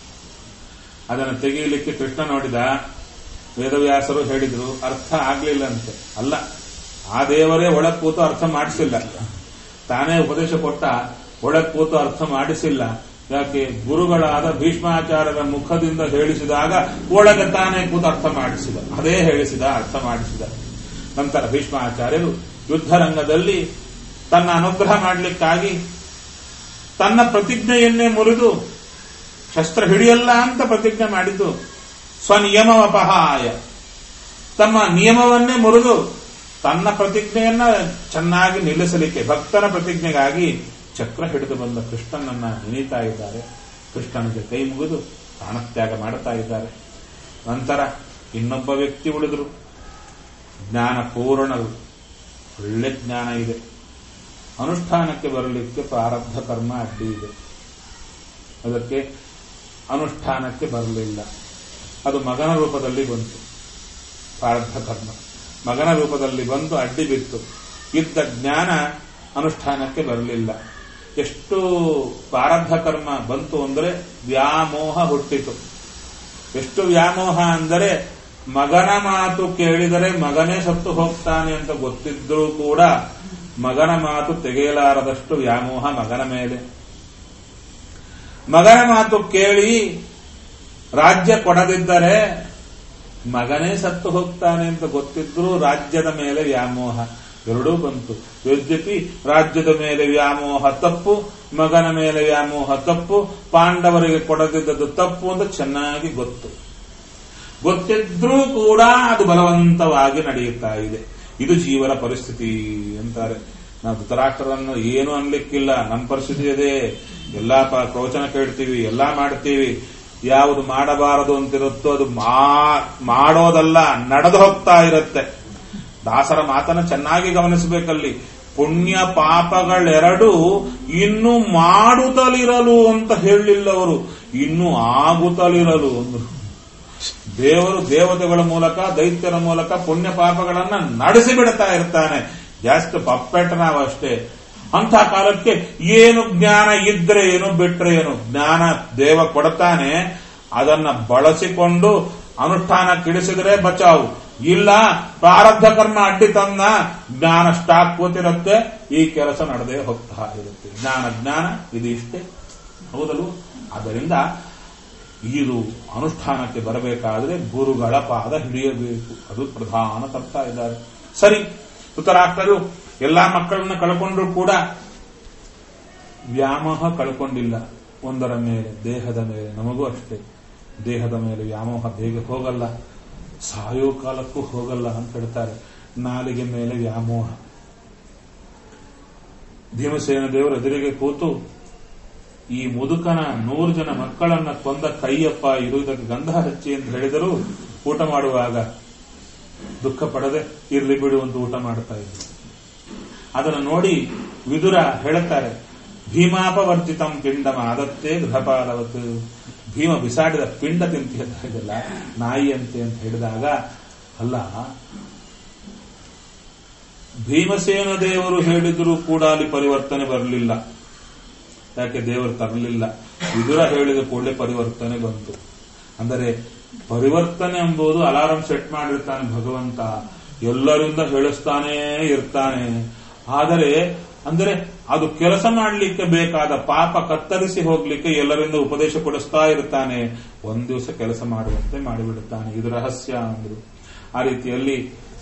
ಅದನ್ನು ತೆಗೆಯಲಿಕ್ಕೆ ಕೃಷ್ಣ ನೋಡಿದ ವೇದವ್ಯಾಸರು ಹೇಳಿದ್ರು ಅರ್ಥ ಆಗ್ಲಿಲ್ಲ ಅಂತೆ ಅಲ್ಲ ಆ ದೇವರೇ ಒಳಗ್ ಕೂತು ಅರ್ಥ ಮಾಡಿಸಿಲ್ಲ ತಾನೇ ಉಪದೇಶ ಕೊಟ್ಟ ಒಳಗ್ ಕೂತು ಅರ್ಥ ಮಾಡಿಸಿಲ್ಲ ಯಾಕೆ ಗುರುಗಳಾದ ಭೀಷ್ಮಾಚಾರ್ಯರ ಮುಖದಿಂದ ಹೇಳಿಸಿದಾಗ ಒಳಗೆ ತಾನೇ ಕೂತು ಅರ್ಥ ಮಾಡಿಸಿದ ಅದೇ ಹೇಳಿಸಿದ ಅರ್ಥ ಮಾಡಿಸಿದ ನಂತರ ಭೀಷ್ಮಾಚಾರ್ಯರು ಯುದ್ಧರಂಗದಲ್ಲಿ ತನ್ನ ಅನುಗ್ರಹ ಮಾಡಲಿಕ್ಕಾಗಿ ತನ್ನ ಪ್ರತಿಜ್ಞೆಯನ್ನೇ ಮುರಿದು ಶಸ್ತ್ರ ಹಿಡಿಯಲ್ಲ ಅಂತ ಪ್ರತಿಜ್ಞೆ ಮಾಡಿದ್ದು ಸ್ವನಿಯಮವಪಹಾಯ ತಮ್ಮ ನಿಯಮವನ್ನೇ ಮುರಿದು ತನ್ನ ಪ್ರತಿಜ್ಞೆಯನ್ನ ಚೆನ್ನಾಗಿ ನಿಲ್ಲಿಸಲಿಕ್ಕೆ ಭಕ್ತನ ಪ್ರತಿಜ್ಞೆಗಾಗಿ ಚಕ್ರ ಹಿಡಿದು ಬಂದ ಕೃಷ್ಣನನ್ನ ನೆನೀತಾ ಇದ್ದಾರೆ ಕೃಷ್ಣನಿಗೆ ಕೈ ಮುಗಿದು ಪ್ರಾಣತ್ಯಾಗ ಮಾಡುತ್ತಾ ಇದ್ದಾರೆ ನಂತರ ಇನ್ನೊಬ್ಬ ವ್ಯಕ್ತಿ ಉಳಿದರು ಜ್ಞಾನ ಪೂರ್ಣರು ಒಳ್ಳೆ ಜ್ಞಾನ ಇದೆ ಅನುಷ್ಠಾನಕ್ಕೆ ಬರಲಿಕ್ಕೆ ಪ್ರಾರಬ್ಧ ಕರ್ಮ ಅಡ್ಡಿ ಇದೆ ಅದಕ್ಕೆ ಅನುಷ್ಠಾನಕ್ಕೆ ಬರಲಿಲ್ಲ ಅದು ಮಗನ ರೂಪದಲ್ಲಿ ಬಂತು ಪ್ರಾರಬ್ಧ ಕರ್ಮ ಮಗನ ರೂಪದಲ್ಲಿ ಬಂದು ಅಡ್ಡಿ ಬಿತ್ತು ಇದ್ದ ಜ್ಞಾನ ಅನುಷ್ಠಾನಕ್ಕೆ ಬರಲಿಲ್ಲ ಎಷ್ಟು ಪ್ರಾರಬ್ಧ ಕರ್ಮ ಬಂತು ಅಂದರೆ ವ್ಯಾಮೋಹ ಹುಟ್ಟಿತು ಎಷ್ಟು ವ್ಯಾಮೋಹ ಅಂದರೆ ಮಗನ ಮಾತು ಕೇಳಿದರೆ ಮಗನೇ ಸತ್ತು ಹೋಗ್ತಾನೆ ಅಂತ ಗೊತ್ತಿದ್ರೂ ಕೂಡ ಮಗನ ಮಾತು ತೆಗೆಯಲಾರದಷ್ಟು ವ್ಯಾಮೋಹ ಮಗನ ಮೇಲೆ ಮಗನ ಮಾತು ಕೇಳಿ ರಾಜ್ಯ ಕೊಡದಿದ್ದರೆ ಮಗನೇ ಸತ್ತು ಹೋಗ್ತಾನೆ ಅಂತ ಗೊತ್ತಿದ್ರೂ ರಾಜ್ಯದ ಮೇಲೆ ವ್ಯಾಮೋಹ ಎರಡೂ ಬಂತು ಯದ್ಯಪಿ ರಾಜ್ಯದ ಮೇಲೆ ವ್ಯಾಮೋಹ ತಪ್ಪು ಮಗನ ಮೇಲೆ ವ್ಯಾಮೋಹ ತಪ್ಪು ಪಾಂಡವರಿಗೆ ಕೊಡದಿದ್ದದ್ದು ತಪ್ಪು ಅಂತ ಚೆನ್ನಾಗಿ ಗೊತ್ತು ಗೊತ್ತಿದ್ರೂ ಕೂಡ ಅದು ಬಲವಂತವಾಗಿ ನಡೆಯುತ್ತಾ ಇದೆ ಇದು ಜೀವನ ಪರಿಸ್ಥಿತಿ ಅಂತಾರೆ ನಾವು ಧೃತರಾಷ್ಟ್ರರನ್ನು ಏನು ಅನ್ಲಿಕ್ಕಿಲ್ಲ ನಮ್ಮ ಪರಿಸ್ಥಿತಿ ಇದೆ ಎಲ್ಲಾ ಪ- ಪ್ರವಚನ ಕೇಳ್ತೀವಿ ಎಲ್ಲಾ ಮಾಡ್ತೀವಿ ಯಾವುದು ಮಾಡಬಾರದು ಅಂತಿರುತ್ತೋ ಅದು ಮಾ- ಮಾಡೋದಲ್ಲ ನಡೆದು ಹೋಗ್ತಾ ಇರುತ್ತೆ ದಾಸರ ಮಾತನ್ನು ಚೆನ್ನಾಗಿ ಗಮನಿಸಬೇಕಲ್ಲಿ ಪುಣ್ಯ ಪಾಪಗಳೆರಡು ಇನ್ನು ಮಾಡುತ್ತಲಿರಲು ಅಂತ ಹೇಳಲಿಲ್ಲ ಅವರು ಇನ್ನು ಆಗುತ್ತಲಿರಲು ಅಂದ್ರು ದೇವರು ದೇವತೆಗಳ ಮೂಲಕ ದೈತ್ಯರ ಮೂಲಕ ಪುಣ್ಯ ಪಾಪಗಳನ್ನ ನಡೆಸಿ ಬಿಡ್ತಾ ಇರ್ತಾನೆ ಜಾಸ್ತಿ ಪಪ್ಪೆಟ್ ನಾವಷ್ಟೇ ಅಂತ ಕಾಲಕ್ಕೆ ಏನು ಜ್ಞಾನ ಇದ್ರೆ ಏನು ಬಿಟ್ರೆ ಏನು ಜ್ಞಾನ ದೇವ ಕೊಡ್ತಾನೆ ಅದನ್ನ ಬಳಸಿಕೊಂಡು ಅನುಷ್ಠಾನಕ್ಕಿಳಿಸಿದ್ರೆ ಬಚಾವು ಇಲ್ಲ ಪ್ರಾರಬ್ಧ ಕರ್ಮ ಅಡ್ಡಿ ತಂದ ಜ್ಞಾನ ಸ್ಟಾಕ್ ಕೂತಿರುತ್ತೆ ಈ ಕೆಲಸ ನಡೆದೇ ಹೋಗ್ತಾ ಇರುತ್ತೆ ಜ್ಞಾನ ಜ್ಞಾನ ಇದು ಇಷ್ಟೇ ಹೌದಲ್ವ ಆದ್ದರಿಂದ ಇದು ಅನುಷ್ಠಾನಕ್ಕೆ ಬರಬೇಕಾದ್ರೆ ಗುರುಗಳ ಪಾದ ಹಿಡಿಯಬೇಕು ಅದು ಪ್ರಧಾನ ತರ್ತಾ ಇದ್ದಾರೆ ಸರಿ ಧೃತರಾಷ್ಟ್ರರು ಎಲ್ಲಾ ಮಕ್ಕಳನ್ನ ಕಳ್ಕೊಂಡ್ರು ಕೂಡ ವ್ಯಾಮೋಹ ಕಳ್ಕೊಂಡಿಲ್ಲ ಒಂದರ ಮೇಲೆ ದೇಹದ ಮೇಲೆ ನಮಗೂ ಅಷ್ಟೇ ದೇಹದ ಮೇಲೆ ವ್ಯಾಮೋಹ ಬೇಗ ಹೋಗಲ್ಲ ಸಾಯೋ ಕಾಲಕ್ಕೂ ಹೋಗಲ್ಲ ಅಂತ ಹೇಳ್ತಾರೆ ನಾಲಿಗೆ ಮೇಲೆ ವ್ಯಾಮೋಹ ಭೀಮಸೇನ ದೇವರು ಎದುರಿಗೆ ಕೂತು ಈ ಮುದುಕನ ನೂರು ಜನ ಮಕ್ಕಳನ್ನ ಕೊಂದ ಕೈಯಪ್ಪ ಇರುವುದಕ್ಕೆ ಗಂಧ ಹಚ್ಚಿ ಅಂತ ಹೇಳಿದರೂ ಊಟ ಮಾಡುವಾಗ ದುಃಖ ಪಡದೆ ಇರ್ಲಿ ಬಿಡು ಅಂತ ಊಟ ಮಾಡ್ತಾ ಇದ್ರು ಅದನ್ನು ನೋಡಿ ವಿದುರ ಹೇಳುತ್ತಾರೆ ಭೀಮಾಪವರ್ಜಿತಂ ಪಿಂಡಮ ಆದತ್ತೇ ಗೃಹಪಾಲವತ್ ಭೀಮ ಬಿಸಾಡಿದ ಪಿಂಡ ತಿಂತಿ ಅಂತ ಹೇಳಿದಲ್ಲ ನಾಯಿ ಅಂತೆ ಅಂತ ಹೇಳಿದಾಗ ಅಲ್ಲ ಭೀಮಸೇನ ದೇವರು ಹೇಳಿದರೂ ಕೂಡ ಅಲ್ಲಿ ಪರಿವರ್ತನೆ ಬರಲಿಲ್ಲ ಯಾಕೆ ದೇವರು ತರಲಿಲ್ಲ ವಿದುರ ಹೇಳಿದ ಕೂಡಲೇ ಪರಿವರ್ತನೆ ಬಂತು ಅಂದರೆ ಪರಿವರ್ತನೆ ಎಂಬುದು ಅಲಾರಂ ಸೆಟ್ ಮಾಡಿರ್ತಾನೆ ಭಗವಂತ ಎಲ್ಲರಿಂದ ಹೇಳಿಸ್ತಾನೇ ಇರ್ತಾನೆ ಆದರೆ ಅಂದರೆ ಅದು ಕೆಲಸ ಮಾಡಲಿಕ್ಕೆ ಬೇಕಾದ ಪಾಪ ಕತ್ತರಿಸಿ ಹೋಗ್ಲಿಕ್ಕೆ ಎಲ್ಲರಿಂದ ಉಪದೇಶ ಕೊಡಿಸ್ತಾ ಇರ್ತಾನೆ ಒಂದ್ ದಿವಸ ಕೆಲಸ ಮಾಡುವಂತೆ ಮಾಡಿಬಿಡುತ್ತಾನೆ ಇದು ರಹಸ್ಯ ಅಂದ್ರು ಆ ರೀತಿಯಲ್ಲಿ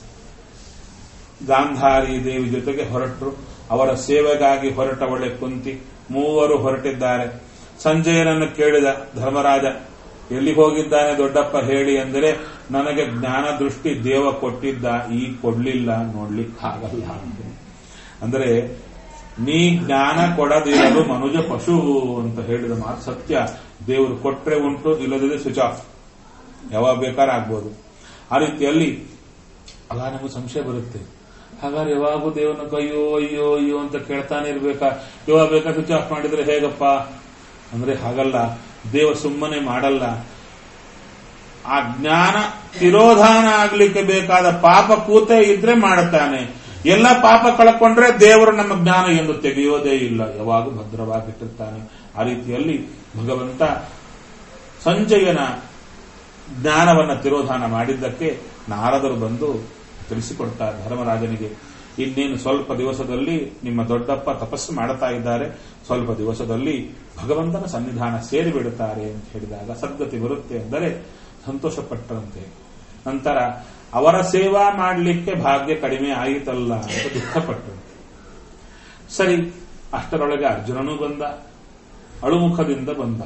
ಗಾಂಧಾರಿ ದೇವಿ ಜೊತೆಗೆ ಹೊರಟರು ಅವರ ಸೇವೆಗಾಗಿ ಹೊರಟವಳೆ ಕುಂತಿ ಮೂವರು ಹೊರಟಿದ್ದಾರೆ ಸಂಜಯನನ್ನು ಕೇಳಿದ ಧರ್ಮರಾಜ ಎಲ್ಲಿ ಹೋಗಿದ್ದಾನೆ ದೊಡ್ಡಪ್ಪ ಹೇಳಿ ಅಂದರೆ ನನಗೆ ಜ್ಞಾನ ದೃಷ್ಟಿ ದೇವ ಕೊಟ್ಟಿದ್ದ ಈ ಕೊಡ್ಲಿಲ್ಲ ನೋಡ್ಲಿಕ್ಕಾಗಲ್ಲ ಅಂತ ಅಂದರೆ ನೀ ಜ್ಞಾನ ಕೊಡದಿರಲು ಮನುಜ ಪಶು ಅಂತ ಹೇಳಿದ ಮಾತು ಸತ್ಯ ದೇವರು ಕೊಟ್ರೆ ಉಂಟು ಇಲ್ಲದಿದ್ರೆ ಸ್ವಿಚ್ ಆಫ್ ಯಾವಾಗ ಬೇಕಾದ್ರೆ ಆಗ್ಬೋದು ಆ ರೀತಿಯಲ್ಲಿ ಆಗ ನಮಗೆ ಸಂಶಯ ಬರುತ್ತೆ ಹಾಗಾದ್ರೆ ಯಾವಾಗೂ ದೇವನ ಅಯ್ಯೋ ಅಯ್ಯೋ ಅಯ್ಯೋ ಅಂತ ಕೇಳ್ತಾನೆ ಇರ್ಬೇಕಾ ಯಾವಾಗ ಬೇಕಾ ಸ್ವಿಚ್ ಆಫ್ ಮಾಡಿದ್ರೆ ಹೇಗಪ್ಪ ಅಂದ್ರೆ ಹಾಗಲ್ಲ ದೇವ ಸುಮ್ಮನೆ ಮಾಡಲ್ಲ ಆ ಜ್ಞಾನ ತಿರೋಧಾನ ಆಗ್ಲಿಕ್ಕೆ ಬೇಕಾದ ಪಾಪ ಕೂತೆ ಇದ್ರೆ ಮಾಡುತ್ತಾನೆ ಎಲ್ಲ ಪಾಪ ಕಳ್ಕೊಂಡ್ರೆ ದೇವರು ನಮ್ಮ ಜ್ಞಾನ ಎಂದು ತೆಗೆಯೋದೇ ಇಲ್ಲ ಯಾವಾಗೂ ಭದ್ರವಾಗಿಟ್ಟಿರ್ತಾನೆ ಆ ರೀತಿಯಲ್ಲಿ ಭಗವಂತ ಸಂಜಯನ ಜ್ಞಾನವನ್ನ ತಿರೋಧಾನ ಮಾಡಿದ್ದಕ್ಕೆ ನಾರದರು ಬಂದು ತಿಳಿಸಿಕೊಡ್ತಾರೆ ಧರ್ಮರಾಜನಿಗೆ ಇನ್ನೇನು ಸ್ವಲ್ಪ ದಿವಸದಲ್ಲಿ ನಿಮ್ಮ ದೊಡ್ಡಪ್ಪ ತಪಸ್ಸು ಮಾಡುತ್ತಾ ಇದ್ದಾರೆ ಸ್ವಲ್ಪ ದಿವಸದಲ್ಲಿ ಭಗವಂತನ ಸನ್ನಿಧಾನ ಸೇರಿ ಬಿಡುತ್ತಾರೆ ಅಂತ ಹೇಳಿದಾಗ ಸದ್ಗತಿ ಬರುತ್ತೆ ಅಂದರೆ ಸಂತೋಷಪಟ್ಟರಂತೆ ನಂತರ ಅವರ ಸೇವಾ ಮಾಡಲಿಕ್ಕೆ ಭಾಗ್ಯ ಕಡಿಮೆ ಆಯಿತಲ್ಲ ಅಂತ ದುಃಖಪಟ್ಟರು ಸರಿ ಅಷ್ಟರೊಳಗೆ ಅರ್ಜುನನೂ ಬಂದ ಅಳುಮುಖದಿಂದ ಬಂದ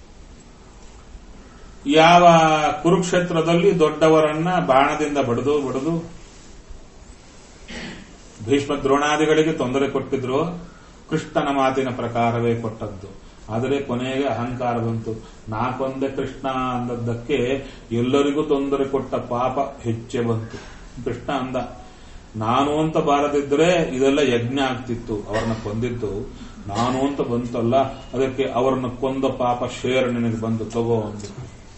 ಯಾವ ಕುರುಕ್ಷೇತ್ರದಲ್ಲಿ ದೊಡ್ಡವರನ್ನ ಬಾಣದಿಂದ ಬಡಿದು ಬಡಿದು ಭೀಷ್ಮ ದ್ರೋಣಾದಿಗಳಿಗೆ ತೊಂದರೆ ಕೊಟ್ಟಿದ್ರು ಕೃಷ್ಣನ ಮಾತಿನ ಪ್ರಕಾರವೇ ಕೊಟ್ಟದ್ದು ಆದರೆ ಕೊನೆಗೆ ಅಹಂಕಾರ ಬಂತು ನಾಕೊಂದೆ ಕೃಷ್ಣ ಅಂದದ್ದಕ್ಕೆ ಎಲ್ಲರಿಗೂ ತೊಂದರೆ ಕೊಟ್ಟ ಪಾಪ ಹೆಚ್ಚೆ ಬಂತು ಕೃಷ್ಣ ಅಂದ ನಾನು ಅಂತ ಬಾರದಿದ್ರೆ ಇದೆಲ್ಲ ಯಜ್ಞ ಆಗ್ತಿತ್ತು ಅವ್ರನ್ನ ಕೊಂದಿದ್ದು ನಾನು ಅಂತ ಬಂತಲ್ಲ ಅದಕ್ಕೆ ಅವರನ್ನ ಕೊಂದ ಪಾಪ ಶೇರ್ ನಿನಗೆ ಬಂದು ತಗೋ ಅಂದು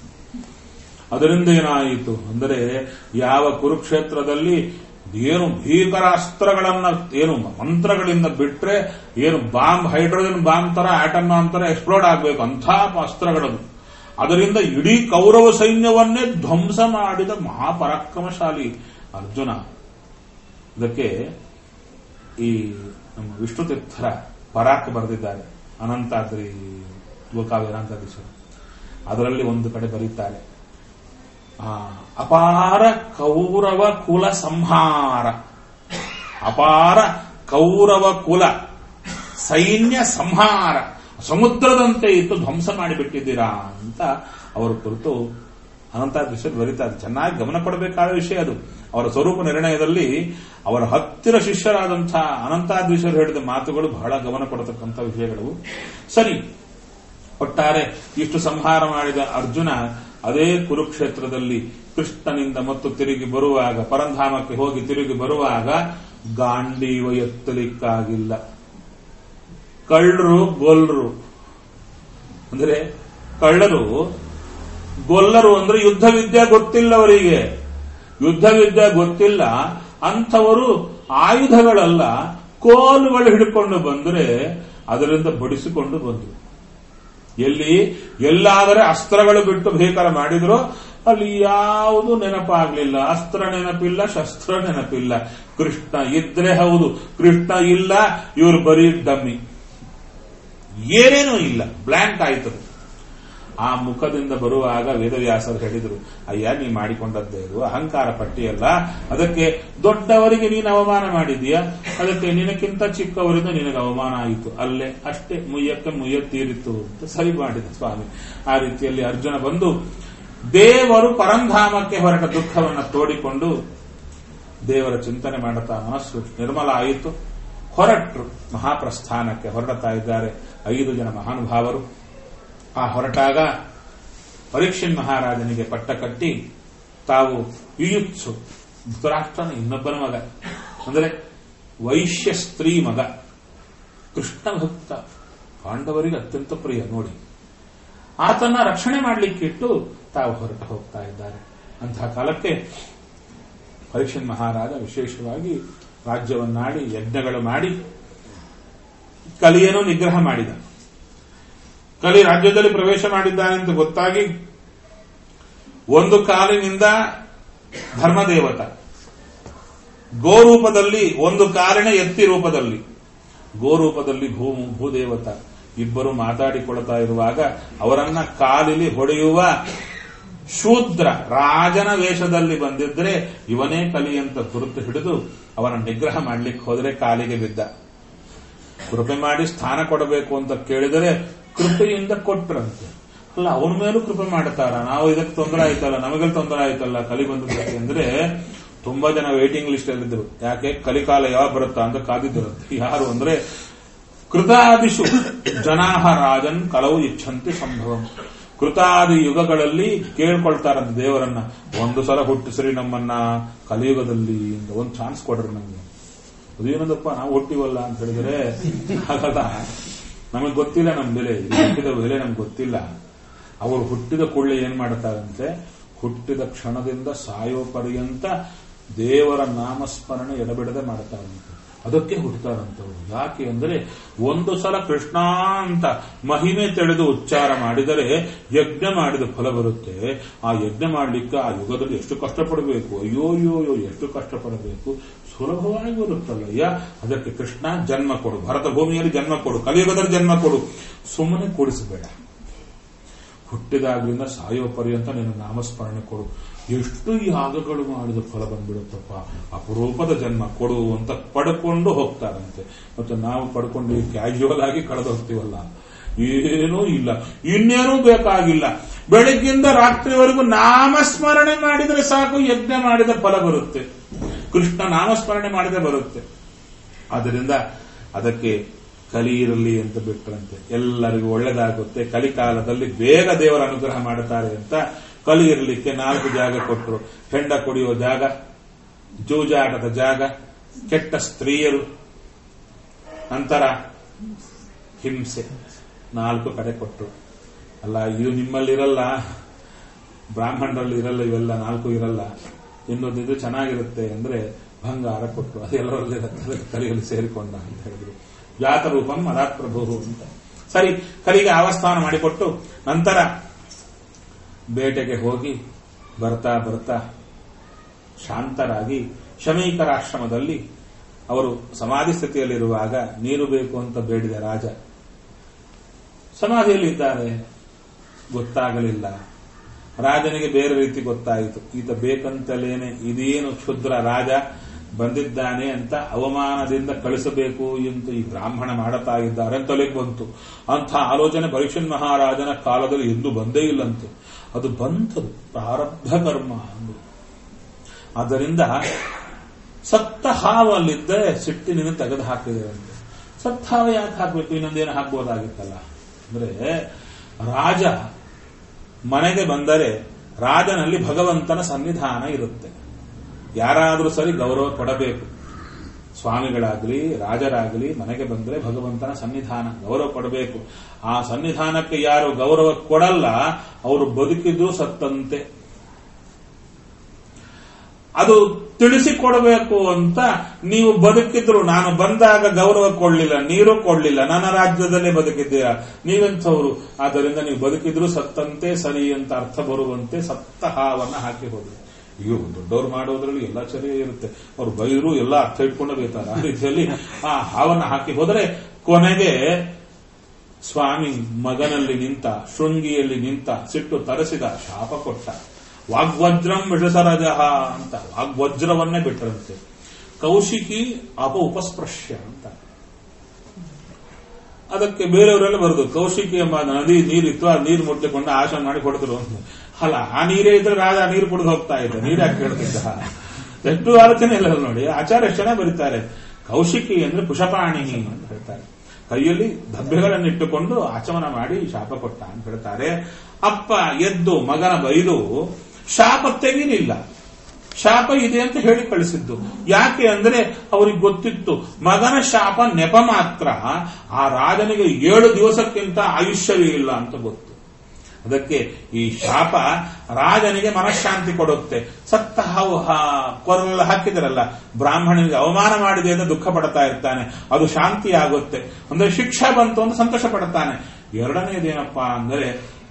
ಅದರಿಂದ ಏನಾಯಿತು ಅಂದರೆ ಯಾವ ಕುರುಕ್ಷೇತ್ರದಲ್ಲಿ ಏನು ಭೀಕರ ಅಸ್ತ್ರಗಳನ್ನ ಏನು ಮಂತ್ರಗಳಿಂದ ಬಿಟ್ರೆ ಏನು ಬಾಂಬ್ ಹೈಡ್ರೋಜನ್ ಬಾಂಬ್ ತರ ಆಟಮ್ ಬಾಂಬ್ ತರ ಎಕ್ಸ್ಪ್ಲೋಡ್ ಆಗಬೇಕು ಅಂಥ ಅಸ್ತ್ರಗಳದು ಅದರಿಂದ ಇಡೀ ಕೌರವ ಸೈನ್ಯವನ್ನೇ ಧ್ವಂಸ ಮಾಡಿದ ಮಹಾಪರಾಕ್ರಮಶಾಲಿ ಅರ್ಜುನ ಇದಕ್ಕೆ ಈ ನಮ್ಮ ವಿಷ್ಣು ತೀರ್ಥರ ಪರಾಕ್ ಬರೆದಿದ್ದಾರೆ ಅನಂತಾದ್ರಿ ಗೋಕಾವ್ಯ ಅನಂತಾದ್ರಿ ಅದರಲ್ಲಿ ಒಂದು ಕಡೆ ಬರೀತಾರೆ ಆ, ಅಪಾರ ಕೌರವ ಕುಲ ಸಂಹಾರ ಅಪಾರ ಕೌರವ ಕುಲ ಸೈನ್ಯ ಸಂಹಾರ ಸಮುದ್ರದಂತೆ ಇತ್ತು ಧ್ವಂಸ ಮಾಡಿಬಿಟ್ಟಿದ್ದೀರಾ ಅಂತ ಅವರ ಕುರಿತು ಅನಂತಾದೃಶ್ಯ ಬರೀತಾರೆ ಚೆನ್ನಾಗಿ ಗಮನ ಕೊಡಬೇಕಾದ ವಿಷಯ ಅದು ಅವರ ಸ್ವರೂಪ ನಿರ್ಣಯದಲ್ಲಿ ಅವರ ಹತ್ತಿರ ಶಿಷ್ಯರಾದಂತಹ ಅನಂತಾದೃಶ್ಯರು ಹೇಳಿದ ಮಾತುಗಳು ಬಹಳ ಗಮನ ಕೊಡತಕ್ಕಂಥ ವಿಷಯಗಳು ಸರಿ ಒಟ್ಟಾರೆ ಇಷ್ಟು ಸಂಹಾರ ಮಾಡಿದ ಅರ್ಜುನ ಅದೇ ಕುರುಕ್ಷೇತ್ರದಲ್ಲಿ ಕೃಷ್ಣನಿಂದ ಮತ್ತು ತಿರುಗಿ ಬರುವಾಗ ಪರಂಧಾಮಕ್ಕೆ ಹೋಗಿ ತಿರುಗಿ ಬರುವಾಗ ಗಾಂಡೀವ ಎತ್ತಲಿಕ್ಕಾಗಿಲ್ಲ ಕಳ್ಳರು ಗೊಲ್ಲರು ಅಂದ್ರೆ ಕಳ್ಳರು ಗೊಲ್ಲರು ಅಂದ್ರೆ ಯುದ್ಧ ವಿದ್ಯೆ ಗೊತ್ತಿಲ್ಲ ಅವರಿಗೆ ಯುದ್ಧ ವಿದ್ಯೆ ಗೊತ್ತಿಲ್ಲ ಅಂಥವರು ಆಯುಧಗಳಲ್ಲ ಕೋಲುಗಳು ಹಿಡ್ಕೊಂಡು ಬಂದ್ರೆ ಅದರಿಂದ ಬಡಿಸಿಕೊಂಡು ಬಂದರು ಎಲ್ಲಿ ಎಲ್ಲಾದರೆ ಅಸ್ತ್ರಗಳು ಬಿಟ್ಟು ಭೀಕರ ಮಾಡಿದ್ರು ಅಲ್ಲಿ ಯಾವುದು ನೆನಪಾಗ್ಲಿಲ್ಲ ಅಸ್ತ್ರ ನೆನಪಿಲ್ಲ ಶಸ್ತ್ರ ನೆನಪಿಲ್ಲ ಕೃಷ್ಣ ಇದ್ರೆ ಹೌದು ಕೃಷ್ಣ ಇಲ್ಲ ಇವರು ಬರೀ ಡಮ್ಮಿ ಏನೇನೂ ಇಲ್ಲ ಬ್ಲ್ಯಾಂಕ್ ಆಯ್ತದೆ ಆ ಮುಖದಿಂದ ಬರುವಾಗ ವೇದವ್ಯಾಸರು ಹೇಳಿದರು ಅಯ್ಯ ನೀ ಮಾಡಿಕೊಂಡದ್ದೇ ಇದು ಅಹಂಕಾರ ಪಟ್ಟಿಯಲ್ಲ ಅದಕ್ಕೆ ದೊಡ್ಡವರಿಗೆ ನೀನು ಅವಮಾನ ಮಾಡಿದೀಯಾ ಅದಕ್ಕೆ ನಿನಕ್ಕಿಂತ ಚಿಕ್ಕವರಿಂದ ನಿನಗೆ ಅವಮಾನ ಆಯಿತು ಅಲ್ಲೇ ಅಷ್ಟೇ ಮುಯ್ಯಕ್ಕೆ ಮುಯ್ಯ ತೀರಿತು ಅಂತ ಸರಿ ಮಾಡಿದ ಸ್ವಾಮಿ ಆ ರೀತಿಯಲ್ಲಿ ಅರ್ಜುನ ಬಂದು ದೇವರು ಪರಂಧಾಮಕ್ಕೆ ಹೊರಟ ದುಃಖವನ್ನು ತೋಡಿಕೊಂಡು ದೇವರ ಚಿಂತನೆ ಮಾಡುತ್ತಾ ಮನಸ್ಸು ನಿರ್ಮಲ ಆಯಿತು ಹೊರಟರು ಮಹಾಪ್ರಸ್ಥಾನಕ್ಕೆ ಹೊರಡ್ತಾ ಇದ್ದಾರೆ ಐದು ಜನ ಮಹಾನುಭಾವರು ಆ ಹೊರಟಾಗ ಪರೀಕ್ಷನ್ ಮಹಾರಾಜನಿಗೆ ಪಟ್ಟ ಕಟ್ಟಿ ತಾವು ಯುಯುತ್ಸು ಧೃತರಾಷ್ಟ್ರನ ಇನ್ನೊಬ್ಬನ ಮಗ ಅಂದರೆ ವೈಶ್ಯ ಸ್ತ್ರೀ ಮಗ ಕೃಷ್ಣ ಭಕ್ತ ಪಾಂಡವರಿಗೆ ಅತ್ಯಂತ ಪ್ರಿಯ ನೋಡಿ ಆತನ ರಕ್ಷಣೆ ಮಾಡಲಿಕ್ಕಿಟ್ಟು ತಾವು ಹೊರಟು ಹೋಗ್ತಾ ಇದ್ದಾರೆ ಅಂತಹ ಕಾಲಕ್ಕೆ ಪರೀಕ್ಷನ್ ಮಹಾರಾಜ ವಿಶೇಷವಾಗಿ ರಾಜ್ಯವನ್ನಾಡಿ ಯಜ್ಞಗಳು ಮಾಡಿ ಕಲಿಯನ್ನು ನಿಗ್ರಹ ಮಾಡಿದ ಕಲಿ ರಾಜ್ಯದಲ್ಲಿ ಪ್ರವೇಶ ಮಾಡಿದ್ದಾನೆ ಅಂತ ಗೊತ್ತಾಗಿ ಒಂದು ಕಾಲಿನಿಂದ ಧರ್ಮದೇವತ ಗೋರೂಪದಲ್ಲಿ ಒಂದು ಕಾಲಿನ ಎತ್ತಿ ರೂಪದಲ್ಲಿ ಗೋರೂಪದಲ್ಲಿ ಭೂ ಭೂದೇವತ ಇಬ್ಬರು ಮಾತಾಡಿಕೊಳ್ತಾ ಇರುವಾಗ ಅವರನ್ನ ಕಾಲಿಲಿ ಹೊಡೆಯುವ ಶೂದ್ರ ರಾಜನ ವೇಷದಲ್ಲಿ ಬಂದಿದ್ರೆ ಇವನೇ ಕಲಿ ಅಂತ ಗುರುತು ಹಿಡಿದು ಅವನ ನಿಗ್ರಹ ಮಾಡ್ಲಿಕ್ಕೆ ಹೋದರೆ ಕಾಲಿಗೆ ಬಿದ್ದ ಕೃಪೆ ಮಾಡಿ ಸ್ಥಾನ ಕೊಡಬೇಕು ಅಂತ ಕೇಳಿದರೆ ಕೃಪೆಯಿಂದ ಕೊಟ್ರಂತೆ ಅಲ್ಲ ಅವನ ಮೇಲೂ ಕೃಪೆ ಮಾಡ್ತಾರ ನಾವು ಇದಕ್ಕೆ ತೊಂದರೆ ಆಯ್ತಲ್ಲ ನಮಗೆಲ್ಲ ತೊಂದರೆ ಆಯ್ತಲ್ಲ ಕಲಿ ಬಂದದ್ದಕ್ಕೆ ಅಂದ್ರೆ ತುಂಬಾ ಜನ ವೇಟಿಂಗ್ ಲಿಸ್ಟ್ ಅಲ್ಲಿದ್ದರು ಯಾಕೆ ಕಲಿಕಾಲ ಯಾವಾಗ ಬರುತ್ತಾ ಅಂತ ಕಾದಿದ್ದರು ಯಾರು ಅಂದ್ರೆ ಕೃತಾದಿಶು ಜನಾಹ ರಾಜನ್ ಕಲವು ಇಚ್ಛಂತಿ ಸಂಭವಂ ಕೃತಾದಿ ಯುಗಗಳಲ್ಲಿ ಕೇಳ್ಕೊಳ್ತಾರಂತ ದೇವರನ್ನ ಒಂದು ಸಲ ಹುಟ್ಟಿಸ್ರಿ ನಮ್ಮನ್ನ ಕಲಿಯುಗದಲ್ಲಿ ಅಂತ ಒಂದು ಚಾನ್ಸ್ ಕೊಡ್ರಿ ನಮ್ಗೆ ಅದೇನದಪ್ಪ ನಾವು ಹುಟ್ಟಿವಲ್ಲ ಅಂತ ಹೇಳಿದ್ರೆ ಹಾಗಲ್ಲ ನಮಗೆ ಗೊತ್ತಿಲ್ಲ ನಮ್ಮ ಬೆಲೆ ಇಲ್ಲಿ ಹುಟ್ಟಿದ ಬೆಲೆ ನಮ್ಗೆ ಗೊತ್ತಿಲ್ಲ ಅವರು ಹುಟ್ಟಿದ ಕೂಡಲೇ ಏನ್ ಮಾಡ್ತಾರಂತೆ ಹುಟ್ಟಿದ ಕ್ಷಣದಿಂದ ಸಾಯೋ ಪರ್ಯಂತ ದೇವರ ನಾಮಸ್ಮರಣೆ ಎಡಬಿಡದೆ ಮಾಡ್ತಾರಂತೆ ಅದಕ್ಕೆ ಹುಟ್ಟುತ್ತಾರಂತವ್ರು ಯಾಕೆ ಅಂದರೆ ಒಂದು ಸಲ ಕೃಷ್ಣ ಅಂತ ಮಹಿಮೆ ತಿಳಿದು ಉಚ್ಚಾರ ಮಾಡಿದರೆ ಯಜ್ಞ ಮಾಡಿದ ಫಲ ಬರುತ್ತೆ ಆ ಯಜ್ಞ ಮಾಡಲಿಕ್ಕೆ ಆ ಯುಗದಲ್ಲಿ ಎಷ್ಟು ಕಷ್ಟಪಡಬೇಕು ಅಯ್ಯೋ ಅಯ್ಯೋ ಅಯ್ಯೋ ಎಷ್ಟು ಕಷ್ಟಪಡಬೇಕು ಸುಲಭವಾಗಿ ಬರುತ್ತಲ್ಲಯ್ಯ ಅದಕ್ಕೆ ಕೃಷ್ಣ ಜನ್ಮ ಕೊಡು ಭರತ ಭೂಮಿಯಲ್ಲಿ ಜನ್ಮ ಕೊಡು ಕಲಿಯುಗದಲ್ಲಿ ಜನ್ಮ ಕೊಡು ಸುಮ್ಮನೆ ಕೂಡಿಸಬೇಡ ಹುಟ್ಟಿದಾಗ್ಲಿಂದ ಸಾಯೋ ಪರ್ಯಂತ ನೀನು ನಾಮಸ್ಮರಣೆ ಕೊಡು ಎಷ್ಟು ಯಾಗಗಳು ಮಾಡಿದ ಫಲ ಬಂದ್ಬಿಡುತ್ತಪ್ಪ ಅಪರೂಪದ ಜನ್ಮ ಕೊಡು ಅಂತ ಪಡ್ಕೊಂಡು ಹೋಗ್ತಾರಂತೆ ಮತ್ತೆ ನಾವು ಪಡ್ಕೊಂಡು ಕ್ಯಾಶುವಲ್ ಆಗಿ ಕಳೆದು ಹೋಗ್ತೀವಲ್ಲ ಏನೂ ಇಲ್ಲ ಇನ್ನೇನೂ ಬೇಕಾಗಿಲ್ಲ ಬೆಳಗ್ಗಿಂದ ರಾತ್ರಿವರೆಗೂ ನಾಮಸ್ಮರಣೆ ಮಾಡಿದರೆ ಸಾಕು ಯಜ್ಞ ಮಾಡಿದ ಫಲ ಬರುತ್ತೆ ಕೃಷ್ಣ ನಾಮಸ್ಮರಣೆ ಮಾಡಿದ್ರೆ ಬರುತ್ತೆ ಆದ್ದರಿಂದ ಅದಕ್ಕೆ ಕಲಿ ಇರಲಿ ಅಂತ ಬಿಟ್ರಂತೆ ಎಲ್ಲರಿಗೂ ಒಳ್ಳೇದಾಗುತ್ತೆ ಕಲಿಕಾಲದಲ್ಲಿ ಬೇಗ ದೇವರ ಅನುಗ್ರಹ ಮಾಡುತ್ತಾರೆ ಅಂತ ಕಲಿ ಇರಲಿಕ್ಕೆ ನಾಲ್ಕು ಜಾಗ ಕೊಟ್ಟರು ಹೆಂಡ ಕುಡಿಯೋ ಜಾಗ ಜೂಜಾಟದ ಜಾಗ ಕೆಟ್ಟ ಸ್ತ್ರೀಯರು ನಂತರ ಹಿಂಸೆ ನಾಲ್ಕು ಕಡೆ ಕೊಟ್ಟರು ಅಲ್ಲ ಇದು ನಿಮ್ಮಲ್ಲಿರಲ್ಲ ಬ್ರಾಹ್ಮಣರಲ್ಲಿ ಇರಲ್ಲ ಇವೆಲ್ಲ ನಾಲ್ಕು ಇರಲ್ಲ ಇನ್ನೊಂದು ಇದು ಚೆನ್ನಾಗಿರುತ್ತೆ ಅಂದ್ರೆ ಬಂಗಾರ ಕೊಟ್ಟು ಅದು ಎಲ್ಲರಲ್ಲಿ ಅದಕ್ಕೆ ಕಲಿಯಲ್ಲಿ ಸೇರಿಕೊಂಡ ಅಂತ ಹೇಳಿದ್ರು ಜಾತರೂಪಂ ಮದಾತ್ಪ್ರಭು ಅಂತ ಸರಿ ಕಲಿಗೆ ಆವಸ್ಥಾನ ಮಾಡಿಕೊಟ್ಟು ನಂತರ ಬೇಟೆಗೆ ಹೋಗಿ ಬರ್ತಾ ಬರ್ತಾ ಶಾಂತರಾಗಿ ಶಮೀಕರ ಆಶ್ರಮದಲ್ಲಿ ಅವರು ಸಮಾಧಿ ಸ್ಥಿತಿಯಲ್ಲಿರುವಾಗ ನೀರು ಬೇಕು ಅಂತ ಬೇಡಿದ ರಾಜ ಸಮಾಧಿಯಲ್ಲಿದ್ದಾರೆ ಗೊತ್ತಾಗಲಿಲ್ಲ ರಾಜನಿಗೆ ಬೇರೆ ರೀತಿ ಗೊತ್ತಾಯಿತು ಈತ ಬೇಕಂತಲೇನೆ ಇದೇನು ಕ್ಷುದ್ರ ರಾಜ ಬಂದಿದ್ದಾನೆ ಅಂತ ಅವಮಾನದಿಂದ ಕಳಿಸಬೇಕು ಅಂತ ಈ ಬ್ರಾಹ್ಮಣ ಮಾಡುತ್ತಾ ಇದ್ದಾರೆ ಅಂತಲೇ ಬಂತು ಅಂಥ ಆಲೋಚನೆ ಪರೀಕ್ಷನ್ ಮಹಾರಾಜನ ಕಾಲದಲ್ಲಿ ಎಂದೂ ಬಂದೇ ಇಲ್ಲಂತೆ ಅದು ಬಂತದು ಪ್ರಾರಬ್ಧ ಕರ್ಮ ಅಂದು ಆದ್ದರಿಂದ ಸತ್ತ ಹಾವು ಅಲ್ಲಿದ್ದರೆ ಸಿಟ್ಟಿನಿಂದ ತೆಗೆದು ಹಾಕಿದೇವಂತೆ ಸತ್ತ ಹಾವು ಯಾಕೆ ಹಾಕಬೇಕು ಇನ್ನೊಂದೇನು ಹಾಕ್ಬೋದಾಗಿತ್ತಲ್ಲ ಅಂದ್ರೆ ರಾಜ ಮನೆಗೆ ಬಂದರೆ ರಾಜನಲ್ಲಿ ಭಗವಂತನ ಸನ್ನಿಧಾನ ಇರುತ್ತೆ ಯಾರಾದರೂ ಸರಿ ಗೌರವ ಕೊಡಬೇಕು ಸ್ವಾಮಿಗಳಾಗಲಿ ರಾಜರಾಗಲಿ ಮನೆಗೆ ಬಂದರೆ ಭಗವಂತನ ಸನ್ನಿಧಾನ ಗೌರವ ಕೊಡಬೇಕು ಆ ಸನ್ನಿಧಾನಕ್ಕೆ ಯಾರು ಗೌರವ ಕೊಡಲ್ಲ ಅವರು ಬದುಕಿದ್ರು ಸತ್ತಂತೆ ಅದು ತಿಳಿಸಿಕೊಡಬೇಕು ಅಂತ ನೀವು ಬದುಕಿದ್ರು ನಾನು ಬಂದಾಗ ಗೌರವ ಕೊಡ್ಲಿಲ್ಲ ನೀರು ಕೊಡ್ಲಿಲ್ಲ ನನ್ನ ರಾಜ್ಯದಲ್ಲೇ ಬದುಕಿದ್ದೀರಾ ನೀವೆಂಥವ್ರು ಆದ್ದರಿಂದ ನೀವು ಬದುಕಿದ್ರು ಸತ್ತಂತೆ ಸರಿ ಅಂತ ಅರ್ಥ ಬರುವಂತೆ ಸತ್ತ ಹಾವನ್ನ ಹಾಕಿ ಹೋದ್ರು ಅಯ್ಯೋ ದೊಡ್ಡವ್ರು ಮಾಡೋದ್ರಲ್ಲಿ ಎಲ್ಲ ಸರಿ ಇರುತ್ತೆ ಅವ್ರು ಬೈದ್ರು ಎಲ್ಲ ಅರ್ಥ ಇಟ್ಕೊಂಡು ಬೈತಾರೆ ಆ ರೀತಿಯಲ್ಲಿ ಆ ಹಾವನ್ನ ಹಾಕಿ ಹೋದರೆ ಕೊನೆಗೆ ಸ್ವಾಮಿ ಮಗನಲ್ಲಿ ನಿಂತ ಶೃಂಗಿಯಲ್ಲಿ ನಿಂತ ಸಿಟ್ಟು ತರಿಸಿದ ಶಾಪ ಕೊಟ್ಟ ವಾಗ್ವಜ್ರಂ ವಿಷಸರಜಃ ಅಂತ ವಾಗ್ವಜ್ರವನ್ನೇ ಬಿಟ್ಟರಂತೆ ಕೌಶಿಕಿ ಅಪ ಉಪಸ್ಪೃಶ್ಯ ಅಂತ ಅದಕ್ಕೆ ಬೇರೆಯವರೆಲ್ಲ ಬರುದು ಕೌಶಿಕಿ ಎಂಬ ನದಿ ನೀರಿತ್ತು ಆ ನೀರು ಮುಟ್ಟಿಕೊಂಡು ಆಶ ಮಾಡಿ ಕೊಡಿದ್ರು ಅಂತ ಅಲ್ಲ ಆ ನೀರೇ ಇದ್ರೆ ರಾಜ ನೀರು ಕುಡಿದು ಹೋಗ್ತಾ ಇದ್ದ ನೀರು ಯಾಕೆ ಕೇಳ್ತಿದ್ದ ಎಷ್ಟು ಆಲೋಚನೆ ಇಲ್ಲ ನೋಡಿ ಆಚಾರ್ಯ ಜನ ಬರೀತಾರೆ ಕೌಶಿಕಿ ಅಂದ್ರೆ ಪುಷಪಾಣಿನಿ ಅಂತ ಹೇಳ್ತಾರೆ ಕೈಯಲ್ಲಿ ದಬ್ಬೆಗಳನ್ನಿಟ್ಟುಕೊಂಡು ಆಚಮನ ಮಾಡಿ ಶಾಪ ಕೊಟ್ಟ ಅಂತ ಹೇಳ್ತಾರೆ ಅಪ್ಪ ಎದ್ದು ಮಗನ ಬೈದು ಶಾಪ ತೆಗಿಲಿಲ್ಲ ಶಾಪ ಇದೆ ಅಂತ ಹೇಳಿ ಕಳಿಸಿದ್ದು ಯಾಕೆ ಅಂದ್ರೆ ಅವ್ರಿಗೆ ಗೊತ್ತಿತ್ತು ಮಗನ ಶಾಪ ನೆಪ ಮಾತ್ರ ಆ ರಾಜನಿಗೆ ಏಳು ದಿವಸಕ್ಕಿಂತ ಆಯುಷ್ಯವೇ ಇಲ್ಲ ಅಂತ ಗೊತ್ತು ಅದಕ್ಕೆ ಈ ಶಾಪ ರಾಜನಿಗೆ ಮನಃಶಾಂತಿ ಕೊಡುತ್ತೆ ಸತ್ತ ಹಾವು ಕೊರಲೆಲ್ಲ ಹಾಕಿದರಲ್ಲ ಬ್ರಾಹ್ಮಣನಿಗೆ ಅವಮಾನ ಮಾಡಿದೆ ಅಂತ ದುಃಖ ಪಡ್ತಾ ಇರ್ತಾನೆ ಅದು ಶಾಂತಿ ಆಗುತ್ತೆ ಅಂದ್ರೆ ಶಿಕ್ಷೆ ಬಂತು ಅಂತ ಸಂತೋಷ ಪಡ್ತಾನೆ ಎರಡನೇದೇನಪ್ಪಾ ಅಂದರೆ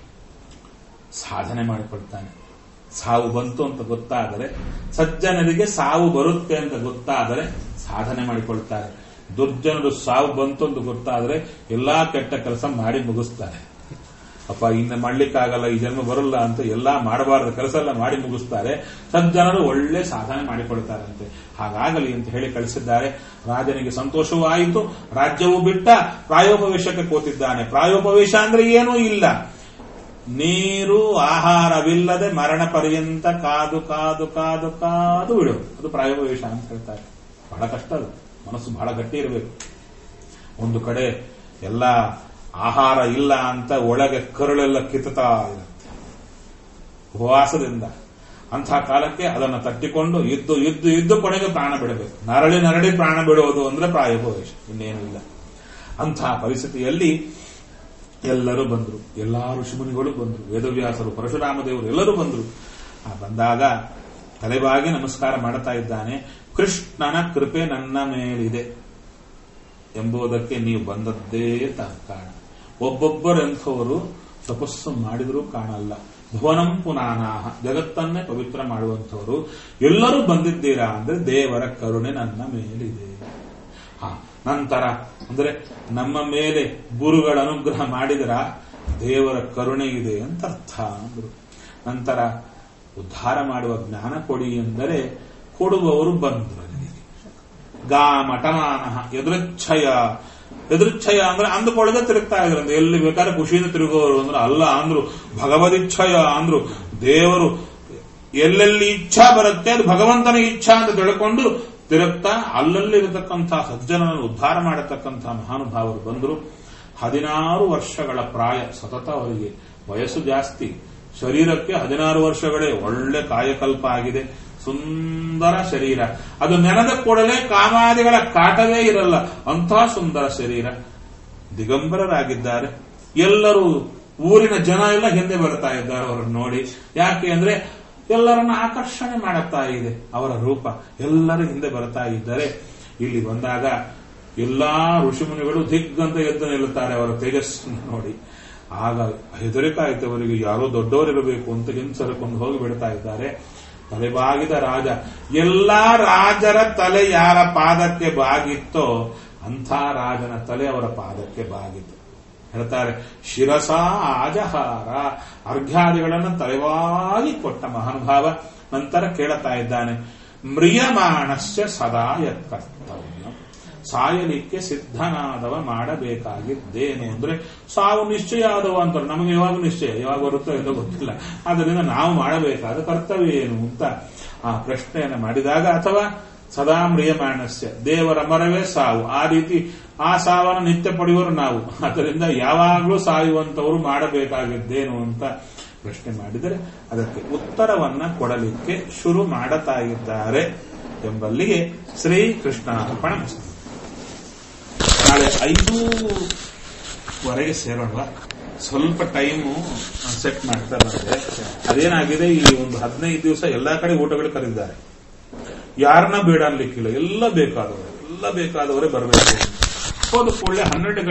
ಸಾಧನೆ ಮಾಡಿಕೊಳ್ತಾನೆ ಸಾವು ಬಂತು ಅಂತ ಗೊತ್ತಾದರೆ ಸಜ್ಜನರಿಗೆ ಸಾವು ಬರುತ್ತೆ ಅಂತ ಗೊತ್ತಾದರೆ ಸಾಧನೆ ಮಾಡಿಕೊಳ್ತಾರೆ ದುರ್ಜನರು ಸಾವು ಬಂತು ಅಂತ ಗೊತ್ತಾದರೆ ಎಲ್ಲಾ ಕೆಟ್ಟ ಕೆಲಸ ಮಾಡಿ ಮುಗಿಸ್ತಾರೆ ಅಪ್ಪ ಇನ್ನು ಮಾಡ್ಲಿಕ್ಕಾಗಲ್ಲ ಈ ಜನ್ಮ ಬರಲ್ಲ ಅಂತ ಎಲ್ಲಾ ಮಾಡಬಾರದು ಕೆಲಸ ಎಲ್ಲ ಮಾಡಿ ಮುಗಿಸ್ತಾರೆ ಸಜ್ಜನರು ಒಳ್ಳೆ ಸಾಧನೆ ಮಾಡಿಕೊಳ್ತಾರಂತೆ ಹಾಗಾಗಲಿ ಅಂತ ಹೇಳಿ ಕಳಿಸಿದ್ದಾರೆ ರಾಜನಿಗೆ ಸಂತೋಷವೂ ಆಯಿತು ರಾಜ್ಯವೂ ಬಿಟ್ಟ ಪ್ರಾಯೋಪವೇಶಕ್ಕೆ ಕೂತಿದ್ದಾನೆ ಪ್ರಾಯೋಪವೇಶ ಅಂದ್ರೆ ಏನೂ ಇಲ್ಲ ನೀರು ಆಹಾರವಿಲ್ಲದೆ ಮರಣ ಪರ್ಯಂತ ಕಾದು ಕಾದು ಕಾದು ಕಾದು ಬಿಡು ಅದು ಪ್ರಾಯೋಪವೇಶ ಅಂತ ಹೇಳ್ತಾರೆ ಬಹಳ ಕಷ್ಟ ಅದು ಮನಸ್ಸು ಬಹಳ ಗಟ್ಟಿ ಇರಬೇಕು ಒಂದು ಕಡೆ ಎಲ್ಲ ಆಹಾರ ಇಲ್ಲ ಅಂತ ಒಳಗೆ ಕರುಳೆಲ್ಲ ಕಿತ್ತುತ್ತಾ ಇರುತ್ತೆ ಉಪವಾಸದಿಂದ ಅಂಥ ಕಾಲಕ್ಕೆ ಅದನ್ನು ತಟ್ಟಿಕೊಂಡು ಇದ್ದು ಇದ್ದು ಇದ್ದು ಕೊನೆಗೆ ಪ್ರಾಣ ಬಿಡಬೇಕು ನರಳಿ ನರಳಿ ಪ್ರಾಣ ಬಿಡುವುದು ಅಂದ್ರೆ ಪ್ರಾಯೋಪವೇಶ ಇನ್ನೇನು ಇಲ್ಲ ಅಂಥ ಪರಿಸ್ಥಿತಿಯಲ್ಲಿ ಎಲ್ಲರೂ ಬಂದರು ಎಲ್ಲಾ ಋಷಿಮುನಿಗಳು ಬಂದರು ವೇದವ್ಯಾಸರು ಪರಶುರಾಮ ದೇವರು ಎಲ್ಲರೂ ಬಂದರು ಆ ಬಂದಾಗ ತಲೆಬಾಗಿ ನಮಸ್ಕಾರ ಮಾಡುತ್ತಾ ಇದ್ದಾನೆ ಕೃಷ್ಣನ ಕೃಪೆ ನನ್ನ ಮೇಲಿದೆ ಎಂಬುದಕ್ಕೆ ನೀವು ಬಂದದ್ದೇ ಕಾರಣ ಒಬ್ಬೊಬ್ಬರೆಂಥವರು ತಪಸ್ಸು ಮಾಡಿದರೂ ಕಾಣಲ್ಲ ಭುವನಂ ಪುನಾನಾಹ ಜಗತ್ತನ್ನೇ ಪವಿತ್ರ ಮಾಡುವಂಥವರು ಎಲ್ಲರೂ ಬಂದಿದ್ದೀರಾ ಅಂದ್ರೆ ದೇವರ ಕರುಣೆ ನನ್ನ ಮೇಲಿದೆ ಹಾ ನಂತರ ಅಂದ್ರೆ ನಮ್ಮ ಮೇಲೆ ಗುರುಗಳ ಅನುಗ್ರಹ ಮಾಡಿದರ ದೇವರ ಕರುಣೆ ಇದೆ ಅಂತ ಅರ್ಥ ಅಂದ್ರು ನಂತರ ಉದ್ಧಾರ ಮಾಡುವ ಜ್ಞಾನ ಕೊಡಿ ಎಂದರೆ ಕೊಡುವವರು ಬಂದರು ಗಾ ಮಠಮಾನಃ ಎದುರುಚ್ಛಯ ಎದುರುಚ್ಛಯ ಅಂದ್ರೆ ಅಂದುಕೊಳ್ಳದೆ ತಿರುಗ್ತಾ ಇದ್ರಂತೆ ಎಲ್ಲಿ ಬೇಕಾದ್ರೆ ಖುಷಿಯಿಂದ ತಿರುಗೋರು ಅಂದ್ರೆ ಅಲ್ಲ ಅಂದ್ರು ಭಗವದಿಚ್ಛಯ ಅಂದ್ರು ದೇವರು ಎಲ್ಲೆಲ್ಲಿ ಇಚ್ಛಾ ಬರುತ್ತೆ ಅದು ಭಗವಂತನ ಇಚ್ಛಾ ಅಂತ ತಿಳ್ಕೊಂಡು ತಿರುಗ್ತಾ ಅಲ್ಲಲ್ಲಿರತಕ್ಕಂಥ ಸಜ್ಜನನ್ನು ಉದ್ಧಾರ ಮಾಡತಕ್ಕಂಥ ಮಹಾನುಭಾವರು ಬಂದರು ಹದಿನಾರು ವರ್ಷಗಳ ಪ್ರಾಯ ಸತತ ಅವರಿಗೆ ವಯಸ್ಸು ಜಾಸ್ತಿ ಶರೀರಕ್ಕೆ ಹದಿನಾರು ವರ್ಷಗಳೇ ಒಳ್ಳೆ ಕಾಯಕಲ್ಪ ಆಗಿದೆ ಸುಂದರ ಶರೀರ ಅದು ನೆನೆದ ಕೂಡಲೇ ಕಾಮಾದಿಗಳ ಕಾಟವೇ ಇರಲ್ಲ ಅಂಥ ಸುಂದರ ಶರೀರ ದಿಗಂಬರರಾಗಿದ್ದಾರೆ ಎಲ್ಲರೂ ಊರಿನ ಜನ ಎಲ್ಲ ಹಿಂದೆ ಬರ್ತಾ ಇದ್ದಾರೆ ಅವರನ್ನು ನೋಡಿ ಯಾಕೆ ಅಂದ್ರೆ ಎಲ್ಲರನ್ನ ಆಕರ್ಷಣೆ ಮಾಡುತ್ತಾ ಇದೆ ಅವರ ರೂಪ ಎಲ್ಲರೂ ಹಿಂದೆ ಬರ್ತಾ ಇದ್ದಾರೆ ಇಲ್ಲಿ ಬಂದಾಗ ಎಲ್ಲಾ ಋಷಿಮುನಿಗಳು ದಿಗ್ಗಂತ ಎದ್ದು ನಿಲ್ಲುತ್ತಾರೆ ಅವರ ತೇಜಸ್ಸನ್ನು ನೋಡಿ ಆಗ ಹೆದರಿಕಾಯ್ತು ಅವರಿಗೆ ಯಾರೋ ದೊಡ್ಡವರಿರಬೇಕು ಅಂತ ಹಿಂಸರಕೊಂಡು ಹೋಗಿ ಬಿಡ್ತಾ ಇದ್ದಾರೆ ತಲೆಬಾಗಿದ ರಾಜ ಎಲ್ಲಾ ರಾಜರ ತಲೆ ಯಾರ ಪಾದಕ್ಕೆ ಬಾಗಿತ್ತೋ ಅಂಥ ರಾಜನ ತಲೆ ಅವರ ಪಾದಕ್ಕೆ ಬಾಗಿತ್ತು ಹೇಳ್ತಾರೆ ಶಿರಸ ಆಜಹಾರ ಅರ್ಘ್ಯಾದಿಗಳನ್ನು ತಲೆವಾಗಿ ಕೊಟ್ಟ ಮಹಾನುಭಾವ ನಂತರ ಕೇಳುತ್ತಾ ಇದ್ದಾನೆ ಮ್ರಿಯಮಾಣಸ್ಯ ಸದಾ ಯತ್ಕರ್ತವ್ಯ ಸಾಯಲಿಕ್ಕೆ ಸಿದ್ಧನಾದವ ಮಾಡಬೇಕಾಗಿದ್ದೇನು ಅಂದ್ರೆ ಸಾವು ನಿಶ್ಚಯ ಆದವ ಅಂತಾರೆ ನಮಗೆ ಯಾವಾಗ ನಿಶ್ಚಯ ಯಾವಾಗ ಬರುತ್ತೋ ಎಲ್ಲೋ ಗೊತ್ತಿಲ್ಲ ಆದ್ದರಿಂದ ನಾವು ಮಾಡಬೇಕಾದ ಕರ್ತವ್ಯ ಏನು ಅಂತ ಆ ಪ್ರಶ್ನೆಯನ್ನು ಮಾಡಿದಾಗ ಅಥವಾ ಸದಾ ಮ್ರಿಯಮಾಣಸ್ಯ ದೇವರ ಮರವೇ ಸಾವು ಆ ರೀತಿ ಆ ಸಾವನ್ನು ನಿತ್ಯ ಪಡೆಯುವರು ನಾವು ಅದರಿಂದ ಯಾವಾಗಲೂ ಸಾಯುವಂತವರು ಮಾಡಬೇಕಾಗಿದ್ದೇನು ಅಂತ ಪ್ರಶ್ನೆ ಮಾಡಿದರೆ ಅದಕ್ಕೆ ಉತ್ತರವನ್ನ ಕೊಡಲಿಕ್ಕೆ ಶುರು ಮಾಡುತ್ತಾ ಇದ್ದಾರೆ ಎಂಬಲ್ಲಿಗೆ ಶ್ರೀಕೃಷ್ಣ ಅರ್ಪಣ ನಾಳೆ ಐದೂವರೆಗೆ ಸೇರೋಣ ಸ್ವಲ್ಪ ಟೈಮು ಸೆಟ್ ಮಾಡ್ತಾ ಬಂದೆ ಅದೇನಾಗಿದೆ ಈ ಒಂದು ಹದಿನೈದು ದಿವಸ ಎಲ್ಲಾ ಕಡೆ ಊಟಗಳು ಕರೆದಿದ್ದಾರೆ ಯಾರನ್ನ ಬೇಡ ಅನ್ಲಿಕ್ಕಿಲ್ಲ ಎಲ್ಲ ಬೇಕಾದವರು ಎಲ್ಲ ಬೇಕಾದವರೇ ಬರಬೇಕು ಹೋದ ಕೂಡಲೇ ಹನ್ನೆರಡು